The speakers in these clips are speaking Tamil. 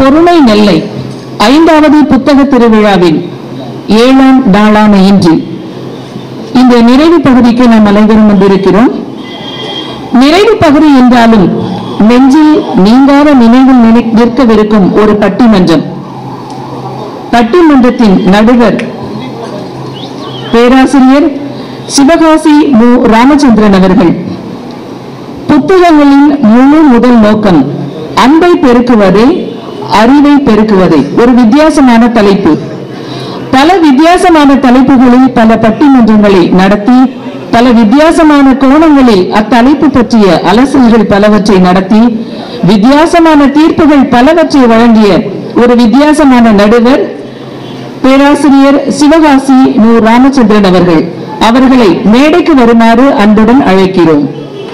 பொருணை நெல்லை ஐந்தாவது புத்தக திருவிழாவின் ஏழாம் நாளான இன்று இந்த நிறைவு பகுதிக்கு நாம் அனைவரும் வந்திருக்கிறோம் நிறைவு பகுதி என்றாலும் நெஞ்சில் நீங்காத நினைவில் நினை- நிற்கவிருக்கும் ஒரு பட்டிமன்றம் பட்டிமன்றத்தின் நடுவர் பேராசிரியர் சிவகாசி மு ராமச்சந்திரன் அவர்கள் புத்தகங்களின் முழு முதல் நோக்கம் அன்பை பெருக்குவதே அறிவை பெருக்குவதே ஒரு வித்தியாசமான தலைப்பு பல வித்தியாசமான தலைப்புகளில் பல பட்டிமன்றங்களை நடத்தி பல வித்தியாசமான கோணங்களில் அத்தலைப்பு பற்றிய அலசல்கள் பலவற்றை நடத்தி வித்தியாசமான தீர்ப்புகள் பலவற்றை வழங்கிய ஒரு வித்தியாசமான நடுவர் பேராசிரியர் சிவகாசி மு ராமச்சந்திரன் அவர்கள் அவர்களை மேடைக்கு வருமாறு அன்புடன் அழைக்கிறோம்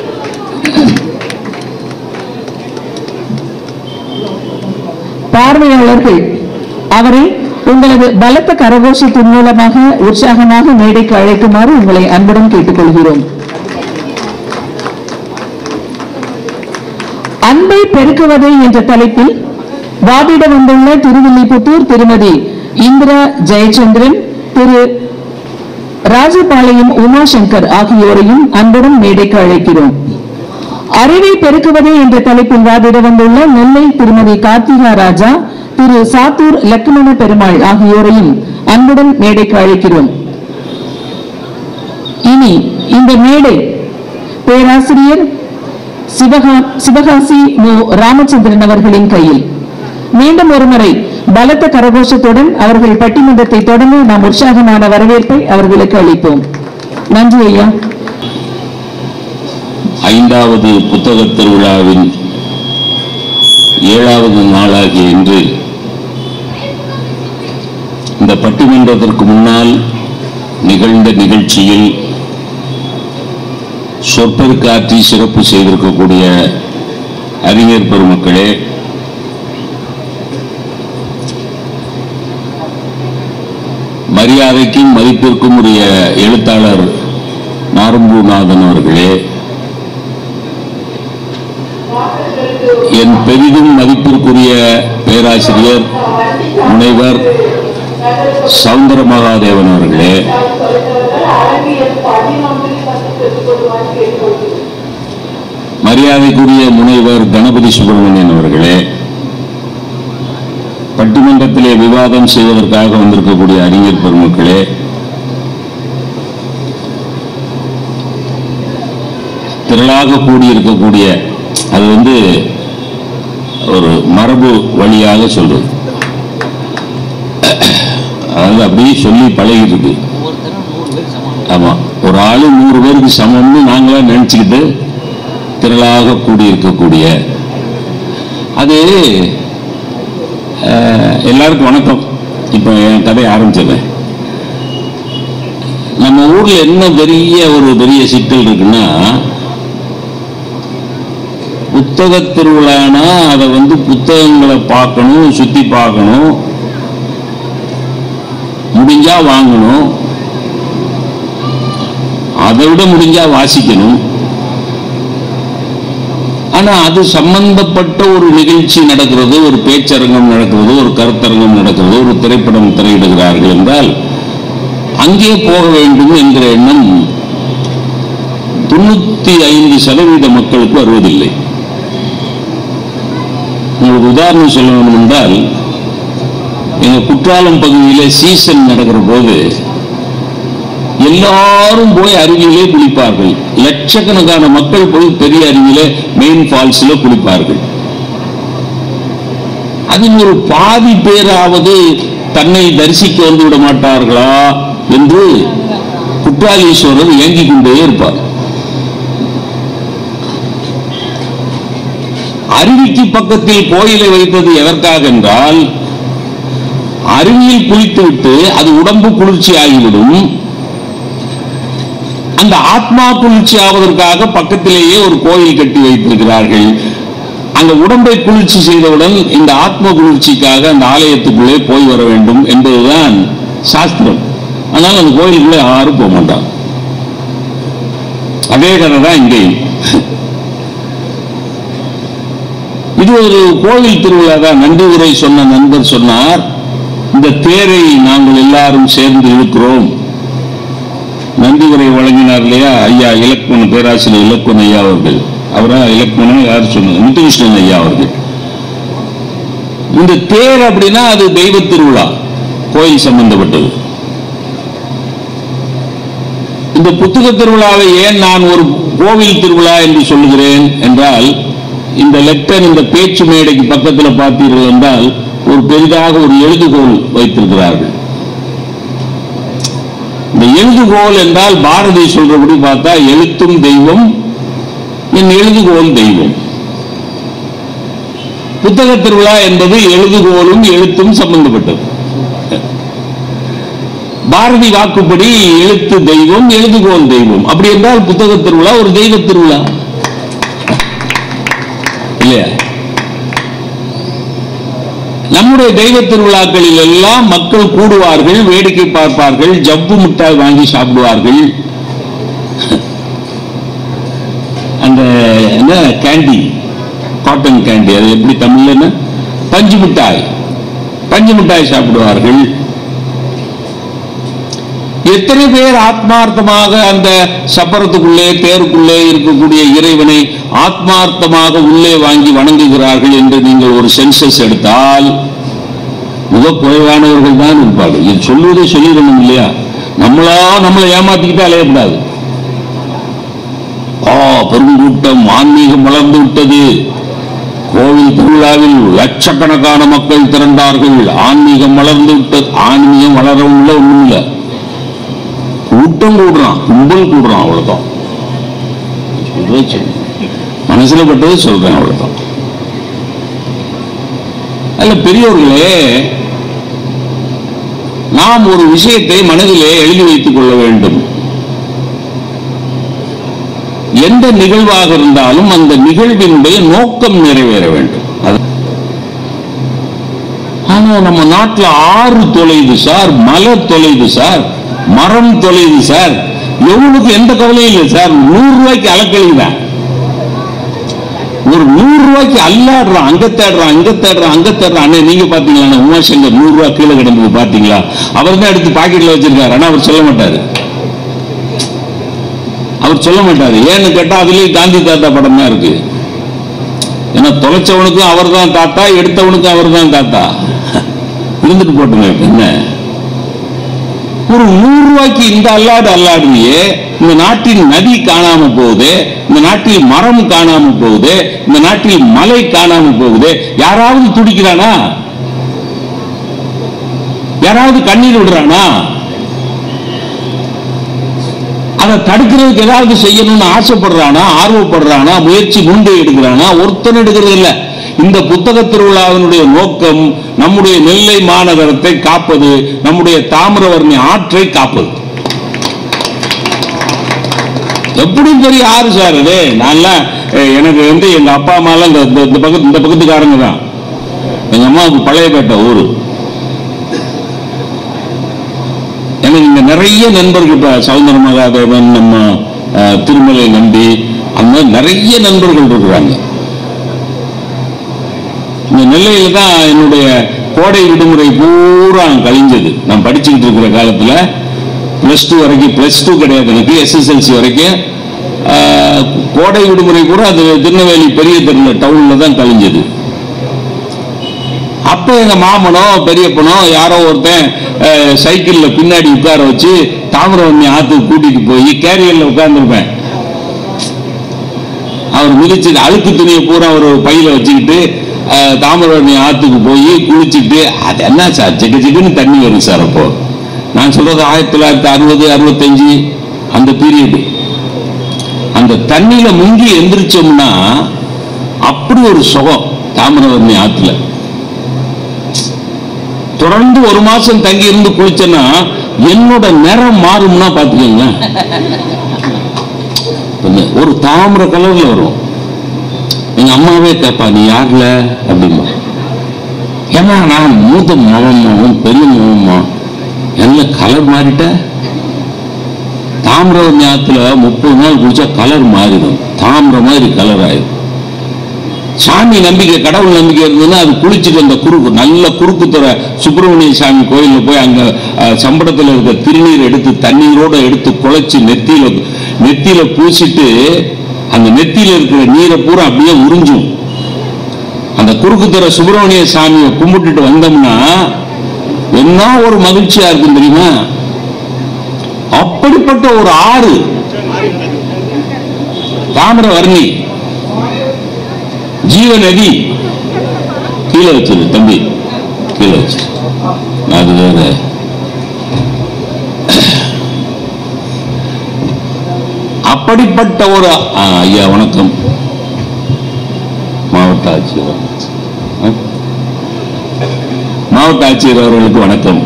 பார்வையாளர்கள் அவரை உங்களது பலத்த கரகோஷத்தின் மூலமாக உற்சாகமாக மேடைக்கு அழைக்குமாறு உங்களை அன்புடன் கேட்டுக்கொள்கிறோம் அன்பை பெருக்குவதே என்ற தலைப்பில் வாதிட வந்துள்ள திருவில்லிபுத்தூர் திருமதி இந்திரா ஜெயச்சந்திரன் திரு ராஜபாளையம் உமாசங்கர் ஆகியோரையும் அன்புடன் மேடைக்கு அழைக்கிறோம் அறிவை பெருக்குவதே என்ற தலைப்பில் வாதிட வந்துள்ள நெல்லை திருமதி கார்த்திகா ராஜா திரு சாத்தூர் லக்ஷ்மண பெருமாள் ஆகியோரையும் அன்புடன் மேடைக்கு அழைக்கிறோம் இனி இந்த மேடை பேராசிரியர் சிவகா சிவகாசி மு ராமச்சந்திரன் அவர்களின் கையில் மீண்டும் ஒருமுறை பலத்த கரகோஷத்துடன் அவர்கள் பட்டிமன்றத்தை தொடங்க நாம் உற்சாகமான வரவேற்பை அவர்களுக்கு அளிப்போம் நன்றி ஐயா ஐந்தாவது புத்தகத் திருவிழாவின் ஏழாவது நாளாகிய இன்று இந்த பட்டிமன்றத்திற்கு முன்னால் நிகழ்ந்த நிகழ்ச்சியில் சொற்பெருக்காற்றி சிறப்பு செய்திருக்கக்கூடிய அறிஞர் பெருமக்களே மரியாதைக்கும் மதிப்பிற்கும் உரிய எழுத்தாளர் நாரும்பூநாதன் அவர்களே என் பெரிதும் மதிப்பிற்குரிய பேராசிரியர் முனைவர் சவுந்தர மகாதேவன் அவர்களே மரியாதைக்குரிய முனைவர் கணபதி சுப்பிரமணியன் அவர்களே பட்டிமன்றத்திலே விவாதம் செய்வதற்காக வந்திருக்கக்கூடிய அறிஞர் பெருமக்களே திரளாக கூடியிருக்கக்கூடிய அது வந்து ஒரு மரபு வழியாக சொல்றது அதாவது அப்படியே சொல்லி பழகிட்டு இருக்கு ஆமா ஒரு ஆளு நூறு பேருக்கு சமம்னு நாங்களா நினைச்சுக்கிட்டு திரளாக கூடியிருக்கக்கூடிய அது அஹ், எல்லாருக்கும் வணக்கம் இப்போ என் கதையை ஆரம்பிச்சிடுறேன் நம்ம ஊர்ல என்ன பெரிய ஒரு பெரிய சிக்கல் இருக்குன்னா புத்தக திருவிழானா அதை வந்து புத்தகங்களை பார்க்கணும் சுத்தி பார்க்கணும் முடிஞ்சா வாங்கணும் அதை விட முடிஞ்சா வாசிக்கணும் ஆனா அது சம்பந்தப்பட்ட ஒரு நிகழ்ச்சி நடக்கிறது ஒரு பேச்சரங்கம் நடக்கிறது ஒரு கருத்தரங்கம் நடக்கிறது ஒரு திரைப்படம் திரையிடுகிறார்கள் என்றால் அங்கே போக வேண்டும் என்கிற எண்ணம் தொண்ணூத்தி ஐந்து சதவீத மக்களுக்கு வருவதில்லை உங்களுக்கு உதாரணம் சொல்ல வேண்டும் என்றால் எங்க குற்றாலம் பகுதியில சீசன் நடக்கிற போது எல்லாரும் போய் அருவியிலே குளிப்பார்கள் லட்சக்கணக்கான மக்கள் போய் பெரிய அருவியிலே மெயின் ஃபால்ஸ்ல குளிப்பார்கள் அதில் ஒரு பாதி பேராவது தன்னை தரிசிக்க வந்து விட மாட்டார்களா என்று குற்றாலீஸ்வரர் ஏங்கிக் கொண்டே இருப்பார் அருவிக்கு பக்கத்தில் கோயிலை வைத்தது எதற்காக என்றால் அருவியில் குளித்துவிட்டு அது உடம்பு குளிர்ச்சி ஆகிவிடும் அந்த ஆத்மா குளிர்ச்சி ஆவதற்காக பக்கத்திலேயே ஒரு கோயில் கட்டி வைத்திருக்கிறார்கள் அங்க உடம்பை குளிர்ச்சி செய்தவுடன் இந்த ஆத்ம குளிர்ச்சிக்காக அந்த ஆலயத்துக்குள்ளே போய் வர வேண்டும் என்பதுதான் சாஸ்திரம் ஆனால் அந்த கோயிலுக்குள்ளே யாரும் போக மாட்டாங்க அதே கதை தான் இங்கேயும் இது ஒரு கோவில் திருவிழா தான் நன்றி உரை சொன்ன நண்பர் சொன்னார் இந்த தேரை நாங்கள் எல்லாரும் சேர்ந்து இழுக்கிறோம் நன்றி உரை வழங்கினார் இல்லையா ஐயா இலக்குவன் பேராசிரியர் இலக்குவன் ஐயா அவர்கள் அவரா இலக்குவனா யார் சொன்னது முத்துகிருஷ்ணன் ஐயா அவர்கள் இந்த தேர் அப்படின்னா அது தெய்வ திருவிழா கோயில் சம்பந்தப்பட்டது இந்த புத்தக திருவிழாவை ஏன் நான் ஒரு கோவில் திருவிழா என்று சொல்லுகிறேன் என்றால் இந்த லெக்டர் இந்த பேச்சு மேடைக்கு பக்கத்தில் பார்த்தீர்கள் என்றால் ஒரு பெரிதாக ஒரு எழுதுகோல் வைத்திருக்கிறார்கள் இந்த எழுதுகோல் என்றால் பாரதி சொல்றபடி பார்த்தா எழுத்தும் தெய்வம் என் எழுதுகோல் தெய்வம் புத்தக திருவிழா என்பது எழுதுகோலும் எழுத்தும் சம்பந்தப்பட்டது பாரதி வாக்குப்படி எழுத்து தெய்வம் எழுதுகோல் தெய்வம் அப்படி என்றால் புத்தக திருவிழா ஒரு தெய்வ திருவிழா இல்லையா நம்முடைய தெய்வ திருவிழாக்களில் எல்லாம் மக்கள் கூடுவார்கள் வேடிக்கை பார்ப்பார்கள் ஜவ்வு மிட்டாய் வாங்கி சாப்பிடுவார்கள் அந்த என்ன கேண்டி காட்டன் கேண்டி அது எப்படி தமிழ்ல என்ன பஞ்சு மிட்டாய் பஞ்சு மிட்டாய் சாப்பிடுவார்கள் எத்தனை பேர் ஆத்மார்த்தமாக அந்த சப்பரத்துக்குள்ளே தேருக்குள்ளே இருக்கக்கூடிய இறைவனை ஆத்மார்த்தமாக உள்ளே வாங்கி வணங்குகிறார்கள் என்று நீங்கள் ஒரு சென்சஸ் எடுத்தால் மிக குறைவானவர்கள் தான் இருப்பார்கள் இது சொல்வதே சொல்லிடணும் இல்லையா நம்மளா நம்மளை ஏமாத்திக்கிட்டு அலையக்கூடாது ஆ பெருங்கூட்டம் ஆன்மீகம் வளர்ந்து விட்டது கோவில் திருவிழாவில் லட்சக்கணக்கான மக்கள் திரண்டார்கள் ஆன்மீகம் வளர்ந்து விட்டது ஆன்மீகம் வளரவும் இல்லை ஒண்ணும் இல்லை கூட்டம் கூடுறான் கும்பல் கூடுறான் அவ்வளவுதான் சொல்றதை சொல்லு. மனசுல பட்டதை சொல்றேன் அவ்வளவுதான் அல்ல பெரியோர்களே நாம் ஒரு விஷயத்தை மனதிலே எழுதி வைத்துக் கொள்ள வேண்டும் எந்த நிகழ்வாக இருந்தாலும் அந்த நிகழ்வினுடைய நோக்கம் நிறைவேற வேண்டும் அது- ஆனா நம்ம நாட்டுல ஆறு தொலைது சார் மலை தொலைது சார் மரம் தொலைது சார் எவனுக்கு எந்த கவலையும் இல்லை சார் நூறு ரூபாய்க்கு அலக்கழிதான் ஒரு நூறு ரூபாய்க்கு அல்லாடுறான் அங்க தேடுறான் இங்க தேடுறான் அங்க தேடுறான் அண்ணே நீங்க பாத்தீங்களா உமாசங்கர் நூறு ரூபாய் கீழே கிடந்தது பாத்தீங்களா அவர் தான் எடுத்து பாக்கெட்ல வச்சிருக்காரு ஆனா அவர் சொல்ல மாட்டாரு அவர் சொல்ல மாட்டாரு ஏன்னு கேட்டா அதுலயும் காந்தி தாத்தா படம் தான் இருக்கு ஏன்னா தொலைச்சவனுக்கும் அவர் தான் தாத்தா எடுத்தவனுக்கும் அவர் தான் தாத்தா இருந்துட்டு போட்டுங்க இப்ப என்ன ஒரு நூறு ரூபாய்க்கு இந்த அல்லாடு அல்லாடுனியே இந்த நாட்டில் நதி காணாம போகுது இந்த நாட்டில் மரம் காணாம போகுது இந்த நாட்டில் மலை காணாம போகுது யாராவது துடிக்கிறானா யாராவது கண்ணீர் விடுறானா அதை தடுக்கிறதுக்கு ஏதாவது செய்யணும்னு ஆசைப்படுறானா ஆர்வப்படுறானா முயற்சி முண்டை எடுக்கிறானா ஒருத்தன் எடுக்கிறது இல்ல இந்த புத்தக திருவிழாவினுடைய நோக்கம் நம்முடைய நெல்லை மாநகரத்தை காப்பது நம்முடைய தாமிரவர்ணி ஆற்றை காப்பது எப்படி பெரிய ஆறு சார் அது நான்லாம் அஹ், எனக்கு வந்து எங்க அப்பா அம்மாலாம் இந்த இந்த- இந்த பக்கத்து இந்த பக்கத்துக்காரங்க தான் எங்க அம்மாவுக்கு பழையப்பேட்டை ஊரு எனக்கு இங்க நிறைய நண்பர்கள் இப்ப சௌந்தர மகாதேவன் நம்ம அஹ், திருமலை நம்பி அந்த மாதிரி நிறைய நண்பர்கள் இருக்கிறாங்க இந்த நெல்லையில தான் என்னுடைய கோடை விடுமுறை பூரா கழிஞ்சது நான் படிச்சுக்கிட்டு இருக்கிற காலத்துல பிளஸ் டூ வரைக்கும் பிளஸ் டூ கிடையாது எனக்கு எஸ்எஸ்எல்சி வரைக்கும் ஆஹ், கோடை விடுமுறை பூரா அது திருநெல்வேலி பெரிய தெருல டவுன்ல தான் கழிஞ்சது அப்ப எங்க மாமனோ பெரியப்பனோ யாரோ ஒருத்தன் அஹ், சைக்கிள்ல பின்னாடி உட்கார வச்சு தாமிரவண்ணி ஆத்துக்கு கூட்டிட்டு போய் கேரியர்ல உட்கார்ந்துருப்பேன் அவர் மிதிச்சு அழுக்கு துணியை பூரா ஒரு பையில வச்சுக்கிட்டு அஹ், தாமிரவண்ணி ஆத்துக்கு போய் குளிச்சுட்டு அது என்ன சார் ஜிகு ஜிகுன்னு தண்ணி வரும் சார் அப்போ நான் சொல்றது ஆயிரத்தி தொள்ளாயிரத்தி அறுபது அறுபத்தஞ்சு அந்த பீரியடு அந்த தண்ணியில முங்கி எந்திரிச்சோம்னா அப்படி ஒரு சுகம் தாமிரவர்ணி ஆத்துல தொடர்ந்து ஒரு மாசம் தங்கி இருந்து குளிச்சேன்னா என்னோட நிறம் மாறும்னா பாத்துக்கோங்க என்ன, ஒரு தாமிர கலர்ல வரும் எங்க அம்மாவே கேட்பா நீ யாருல அப்படிம்பா ஏன்னா நான் மூத்த மகமாவும் பெரிய மகமா என்ன கலர் மாறிட்ட தாமிரவர்ணி ஆத்துல முப்பது நாள் குளிச்சா கலர் மாறிடும் தாமிர மாதிரி கலர் ஆயிடும் சாமி நம்பிக்கை கடவுள் நம்பிக்கை இருந்ததுன்னா அது குளிச்சுட்டு அந்த குறுக்கு நல்ல குறுக்கு துறை சுப்பிரமணிய சாமி கோயிலில் போய் அங்க அஹ், சம்படத்துல இருக்க திருநீர் எடுத்து தண்ணீரோட எடுத்து குழைச்சு நெத்தியில நெத்தியில பூசிட்டு அந்த நெத்தியில இருக்கிற நீரை பூரா அப்படியே உறிஞ்சும் அந்த குறுக்குத்துறை சுப்பிரமணிய சாமியை கும்பிட்டுட்டு வந்தோம்னா என்ன ஒரு மகிழ்ச்சியா இருக்கும் தெரியுமா அப்படிப்பட்ட ஒரு ஆறு தாமிரவர்ணி ஜீவநதி கீழே வச்சிரு தம்பி கீழே வச்சிரு அது வேற அப்படிப்பட்ட ஒரு ஆ, ஐயா வணக்கம் மாவட்ட ஆட்சியர் ஆ? மாவட்ட ஆட்சியர் அவர்களுக்கு வணக்கம்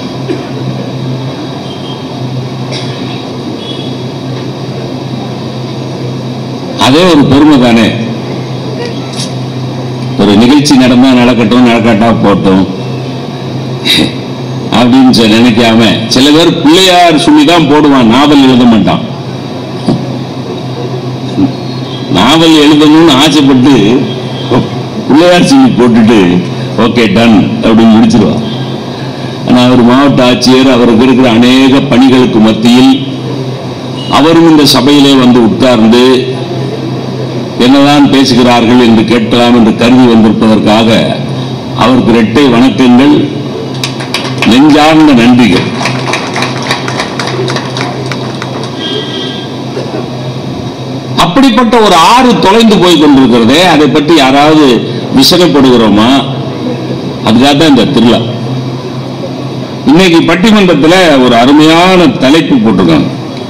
அதே ஒரு பெருமை தானே ஒரு நிகழ்ச்சி நடந்தா நடக்கட்டும் நடக்காட்டா போட்டும் அப்படின்னு சொல்லி நினைக்காம சில பேர் பிள்ளையார் சொல்லி தான் போடுவான் நாவல் எழுத மாட்டான் நாவல் எழுதணும்னு ஆசைப்பட்டு பிள்ளையார் சொல்லி போட்டுட்டு ஓகே டன் அப்படின்னு முடிச்சிருவான் ஆனா அவர் மாவட்ட ஆட்சியர் அவருக்கு இருக்கிற அநேக பணிகளுக்கு மத்தியில் அவரும் இந்த சபையிலே வந்து உட்கார்ந்து என்னதான் பேசுகிறார்கள் என்று கேட்கலாம் என்று கருதி வந்திருப்பதற்காக அவருக்கு இரட்டை வணக்கங்கள் நெஞ்சார்ந்த நன்றிகள் அப்படிப்பட்ட ஒரு ஆறு தொலைந்து போய் கொண்டிருக்கிறதே அதை பற்றி யாராவது விசனப்படுகிறோமா அதுக்காக தான் இந்த திருவிழா இன்னைக்கு பட்டிமன்றத்தில் ஒரு அருமையான தலைப்பு போட்டிருக்காங்க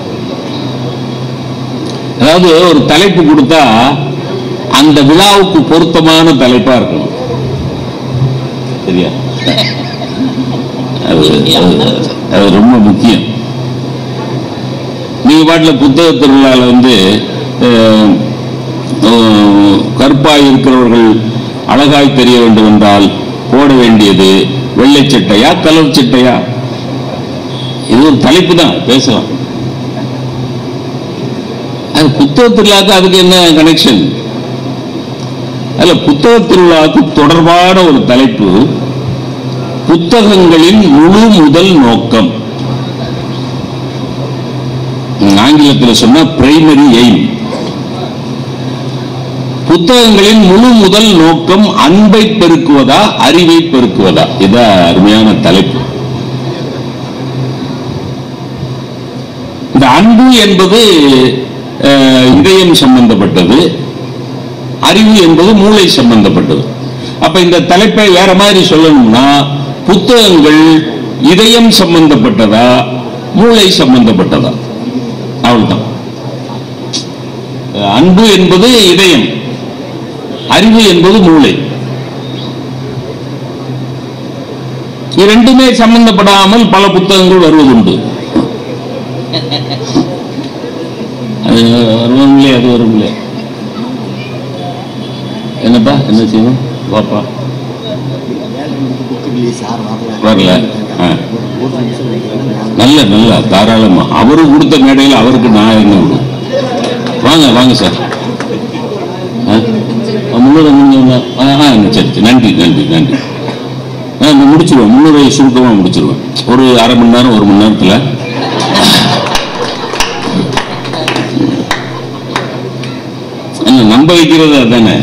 அதாவது ஒரு தலைப்பு கொடுத்தா அந்த விழாவுக்கு பொருத்தமான தலைப்பா இருக்கணும் சரியா அது அது- அது ரொம்ப முக்கியம் நீங்க பாட்டில் புத்தக திருவிழால வந்து அஹ், அஹ், கருப்பாய் இருக்கிறவர்கள் அழகாய் தெரிய வேண்டும் என்றால் போட வேண்டியது வெள்ளை சட்டையா கலர் சட்டையா இது ஒரு தலைப்பு தான் பேசலாம் அது புத்தக திருவிழாக்கு அதுக்கு என்ன கனெக்ஷன் அதுல புத்தக திருவிழாவுக்கு தொடர்பான ஒரு தலைப்பு புத்தகங்களின் முழு முதல் நோக்கம் ஆங்கிலத்தில் சொன்னா பிரைமரி எய்ம் புத்தகங்களின் முழு முதல் நோக்கம் அன்பை பெருக்குவதா அறிவை பெருக்குவதா இதான் அருமையான தலைப்பு இந்த அன்பு என்பது அஹ், இதயம் சம்பந்தப்பட்டது அறிவு என்பது மூளை சம்பந்தப்பட்டது அப்ப இந்த தலைப்பை வேற மாதிரி சொல்லணும்னா புத்தகங்கள் இதயம் சம்பந்தப்பட்டதா மூளை சம்பந்தப்பட்டதா அவ்வளவுதான் அன்பு என்பது இதயம் அறிவு என்பது மூளை இரண்டுமே சம்பந்தப்படாமல் பல புத்தகங்கள் வருவதுண்டு அது வரும் இல்லையா அது வரும் இல்லையா என்னப்பா என்ன செய்யணும் பாப்பா வரல. ஆ. நல்ல நல்ல தாராளமா அவரு கொடுத்த மேடையில் அவருக்கு நான் என்ன விடும் வாங்க வாங்க சார் ஆ? முன்னுரை முடிஞ்சவங்க ஆ ஆ, சரி சரி நன்றி நன்றி நன்றி ஆ நான் முடிச்சிருவேன் முன்னுரை சுருக்கமாக முடிச்சிருவேன் ஒரு அரை மணி நேரம் ஒரு மணி நேரத்தில் இல்ல, நம்ப வைக்கிறது அதானே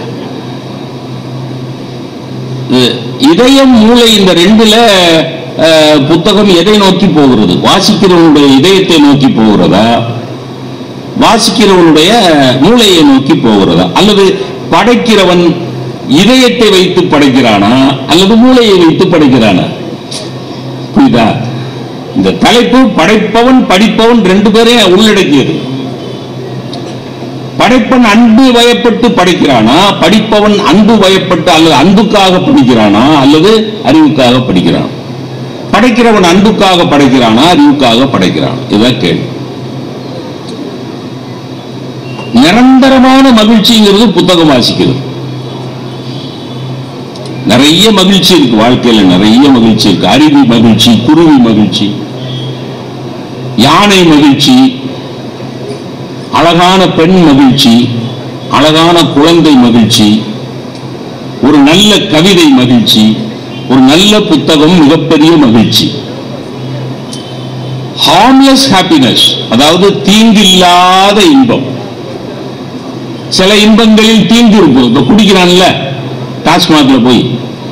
இது இதயம் மூளை இந்த ரெண்டுல அஹ், புத்தகம் எதை நோக்கி போகிறது வாசிக்கிறவனுடைய இதயத்தை நோக்கி போகிறதா வாசிக்கிறவனுடைய மூளையை நோக்கி போகிறதா அல்லது படைக்கிறவன் இதயத்தை வைத்து படைக்கிறானா அல்லது மூளையை வைத்து படைக்கிறானா புரியுதா இந்த தலைப்பு படைப்பவன் படிப்பவன் ரெண்டு பேரையும் உள்ளடக்கியது படைப்பன் அன்பு வயப்பட்டு படைக்கிறானா படிப்பவன் அன்பு வயப்பட்டு அல்லது அன்புக்காக படிக்கிறானா அல்லது அறிவுக்காக படிக்கிறானா படைக்கிறவன் அன்புக்காக படைக்கிறானா அறிவுக்காக படைக்கிறானா இதான் கேள்வி நிரந்தரமான மகிழ்ச்சிங்கிறது புத்தகம் வாசிக்கிறது நிறைய மகிழ்ச்சி இருக்கு வாழ்க்கையில நிறைய மகிழ்ச்சி இருக்கு அருவி மகிழ்ச்சி குருவி மகிழ்ச்சி யானை மகிழ்ச்சி அழகான பெண் மகிழ்ச்சி அழகான குழந்தை மகிழ்ச்சி ஒரு நல்ல கவிதை மகிழ்ச்சி ஒரு நல்ல புத்தகம் மிகப்பெரிய மகிழ்ச்சி ஹார்ம்லெஸ் ஹாப்பினஸ் அதாவது தீங்கில்லாத இன்பம் சில இன்பங்களில் தீங்கு இருக்கும் இப்ப குடிக்கிறான்ல டாஸ்மாக்ல போய்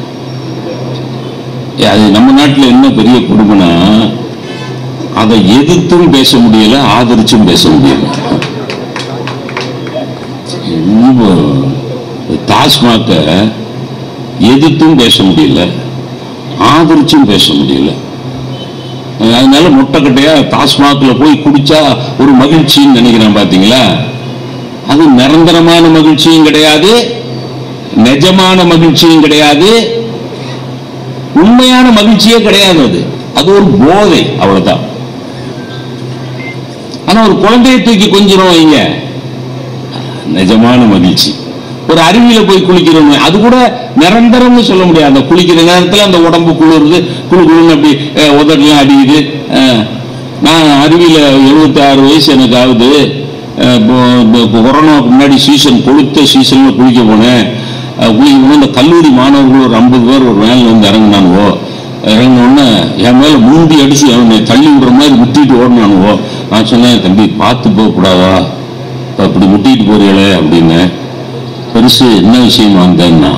ஏ, அது நம்ம நாட்டுல என்ன பெரிய கொடுமைனா அதை எதிர்த்தும் பேச முடியல ஆதரிச்சும் பேச முடியல ரொம்ப டாஸ்மாக எதிர்த்தும் பேச முடியல ஆதரிச்சும் பேச முடியல அதனால முட்டைக்கட்டையா டாஸ்மாக்ல போய் குடிச்சா ஒரு மகிழ்ச்சின்னு நினைக்கிறேன் பாத்தீங்களா அது நிரந்தரமான மகிழ்ச்சியும் கிடையாது நிஜமான மகிழ்ச்சியும் கிடையாது உண்மையான மகிழ்ச்சியே கிடையாது அது அது ஒரு போதை அவ்வளவுதான் ஆனா ஒரு குழந்தையை தூக்கி கொஞ்சிரும் வைங்க நிஜமான மகிழ்ச்சி ஒரு அருவியில போய் குளிக்கிறோம் அது கூட நிரந்தரம்னு சொல்ல முடியாது அந்த குளிக்கிற நேரத்துல அந்த உடம்பு குளிருது குளு குளுன்னு அப்படி அஹ், உதடெல்லாம் அடிக்குது அஹ், நான் அருவியில 76 வயசு எனக்கு ஆகுது அஹ், இப்போ இந்த கொரோனாவுக்கு முன்னாடி சீசன் கொளுத்த சீசன்ல குளிக்க போனேன் அஹ், குளிக்க போனோம் இந்த கல்லூரி மாணவர்கள் ஒரு ஐம்பது பேர் ஒரு வேனில் வந்து இறங்குனானுவோ இறங்கினோடனே என் மேல மூண்டி அடிச்சு அவனை தள்ளி விடுற மாதிரி முட்டிட்டு ஓடினானுவோ நான் சொன்னேன் தம்பி பார்த்து போகக்கூடாதா இப்ப அப்படி முட்டிட்டு போறீங்களே அப்படின்னு பெருசு என்ன விஷயம் வந்தேன்னா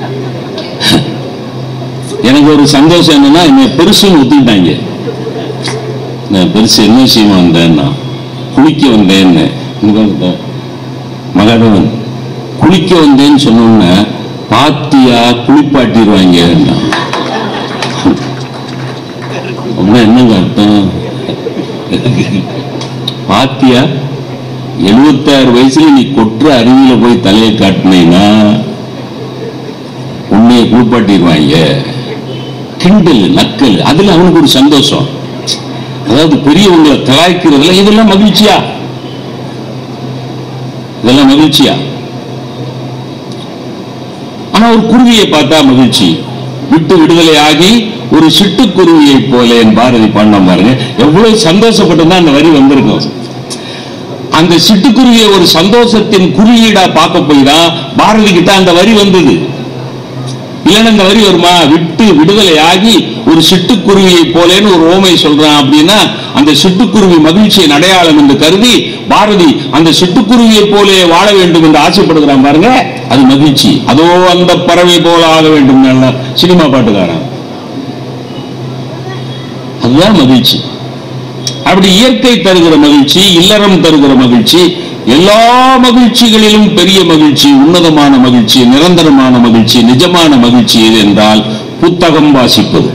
எனக்கு ஒரு சந்தோஷம் என்னன்னா என்னை பெருசுன்னு ஒத்துக்கிட்டாங்க நான் பெருசு என்ன விஷயமா வந்தேன்னா குளிக்க வந்தேன்னு இங்க பாருங்க. மகாதேவன் குளிக்க வந்தேன்னு சொன்னோன்னே பாத்தியா குளிப்பாட்டிடுவாங்க அப்படின்னா என்னங்க அர்த்தம் பாத்தியா எழுபத்தாறு வயசுல நீ கொற்ற அருவியில போய் தலையை காட்டினீங்கன்னா உன்னைய குளிப்பாட்டிடுவாங்க கிண்டல் நக்கல் அதுல அவனுக்கு ஒரு சந்தோஷம் அதாவது பெரியவங்களை கலாய்க்கிறதுல இதெல்லாம் மகிழ்ச்சியா இதெல்லாம் மகிழ்ச்சியா ஆனா ஒரு குருவியை பார்த்தா மகிழ்ச்சி விட்டு விடுதலை ஆகி ஒரு சிட்டுக்குருவியை போல என் பாரதி பண்ண பாருங்க எவ்வளவு சந்தோஷப்பட்டு அந்த வரி வந்திருக்கும் அந்த சிட்டுக்குருவியை ஒரு சந்தோஷத்தின் குறியீடா பார்க்க போய் தான் பாரதி கிட்ட அந்த வரி வந்தது இல்லைன்னா இந்த வரி வருமா விட்டு விடுதலை ஆகி ஒரு சிட்டுக்குருவியை போலேன்னு ஒரு ஓமை சொல்றான் அப்படின்னா அந்த சிட்டுக்குருவி மகிழ்ச்சியின் அடையாளம் என்று கருதி பாரதி அந்த சிட்டுக்குருவியை போலே வாழ வேண்டும் என்று ஆசைப்படுகிறான் பாருங்க அது மகிழ்ச்சி அதோ அந்த பறவை போல ஆக வேண்டும் சினிமா பாட்டுக்காரன் அதுதான் மகிழ்ச்சி அப்படி இயற்கை தருகிற மகிழ்ச்சி இல்லறம் தருகிற மகிழ்ச்சி எல்லா மகிழ்ச்சிகளிலும் பெரிய மகிழ்ச்சி உன்னதமான மகிழ்ச்சி நிரந்தரமான மகிழ்ச்சி நிஜமான மகிழ்ச்சி எது என்றால் புத்தகம் வாசிப்பது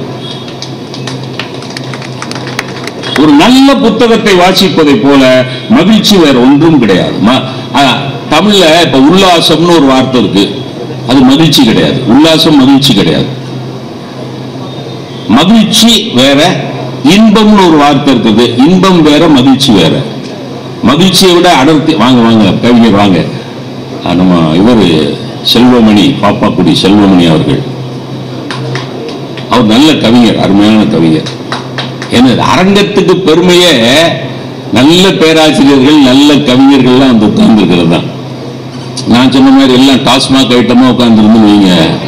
ஒரு நல்ல புத்தகத்தை வாசிப்பதை போல மகிழ்ச்சி வேற ஒன்றும் கிடையாது ம- ஆ, தமிழ்ல இப்ப உல்லாசம்னு ஒரு வார்த்தை இருக்கு அது மகிழ்ச்சி கிடையாது உல்லாசம் மகிழ்ச்சி கிடையாது மகிழ்ச்சி வேற இன்பம்னு ஒரு வார்த்தை இருக்குது இன்பம் வேற மகிழ்ச்சி வேற மகிழ்ச்சியை விட அடர்த்தி வாங்க வாங்க கவிஞர் வாங்க ஆ, நம்ம இவர் செல்வமணி பாப்பாக்குடி செல்வமணி அவர்கள் அவர் நல்ல கவிஞர் அருமையான கவிஞர் என்ன அரங்கத்துக்கு பெருமையே நல்ல பேராசிரியர்கள் நல்ல கவிஞர்கள்லாம் வந்து உட்கார்ந்துருக்கிறது தான் நான் சொன்ன மாதிரி எல்லாம் டாஸ்மாக் ஐட்டமா உட்கார்ந்துருந்து வைங்க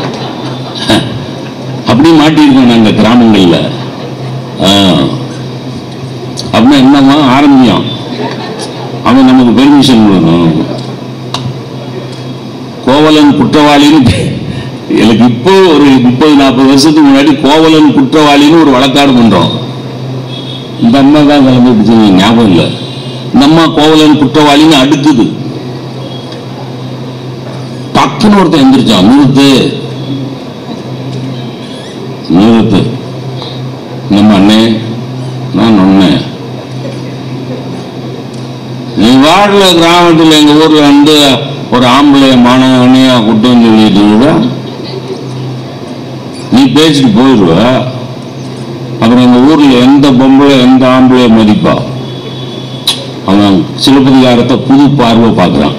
அப்படி மாட்டியிருக்கோம் நாங்க கிராமங்கள்ல ஆ. அப்படின்னா என்னமா ஆரம்பியம் அவன் நமக்கு பெர்மிஷன் கொடுக்கணும் கோவலன் குற்றவாளின்னு எனக்கு இப்போ ஒரு முப்பது நாற்பது வருஷத்துக்கு முன்னாடி கோவலன் குற்றவாளின்னு ஒரு வழக்காடு பண்றோம் இந்த அம்மா தான் கிளம்பி பிடிச்சது ஞாபகம் இல்லை இந்த அம்மா கோவலன் குற்றவாளின்னு அடுக்குது டக்குன்னு ஒருத்தன் எந்திரிச்சான் நிறுத்து நிறுத்து நம்ம அண்ணே நான் ஒன்னேன் நீ வாடல கிராமத்தில் எங்க ஊர்ல வந்து ஒரு ஆம்பளை மாணவனையா குட்டம் சொல்லிட்டு இருக்க. நீ பேசிட்டு போயிடுவ அப்புறம் எங்க ஊர்ல எந்த பொம்பளை எந்த ஆம்பளை மதிப்பா அவன் சிலப்பதிகாரத்தை புது பார்வை பார்க்கறான்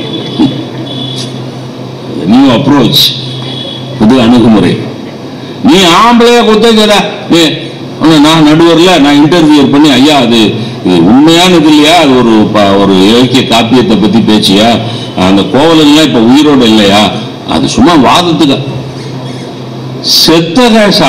நியூ அப்ரோச் புது அணுகுமுறை நீ ஆம்பளைய குத்தகைடா நீ அண்ணா, நான் நடுவர்ல நான் இன்டர்வியூ பண்ணி ஐயா அது இது உண்மையானது இல்லையா அது ஒரு ப- ஒரு இலக்கிய காப்பியத்தை பத்தி பேச்சியா அந்த கோவலன்லாம் இப்ப உயிரோடு இல்லையா அது சும்மா வாதத்துக்கு செத்த கேஷா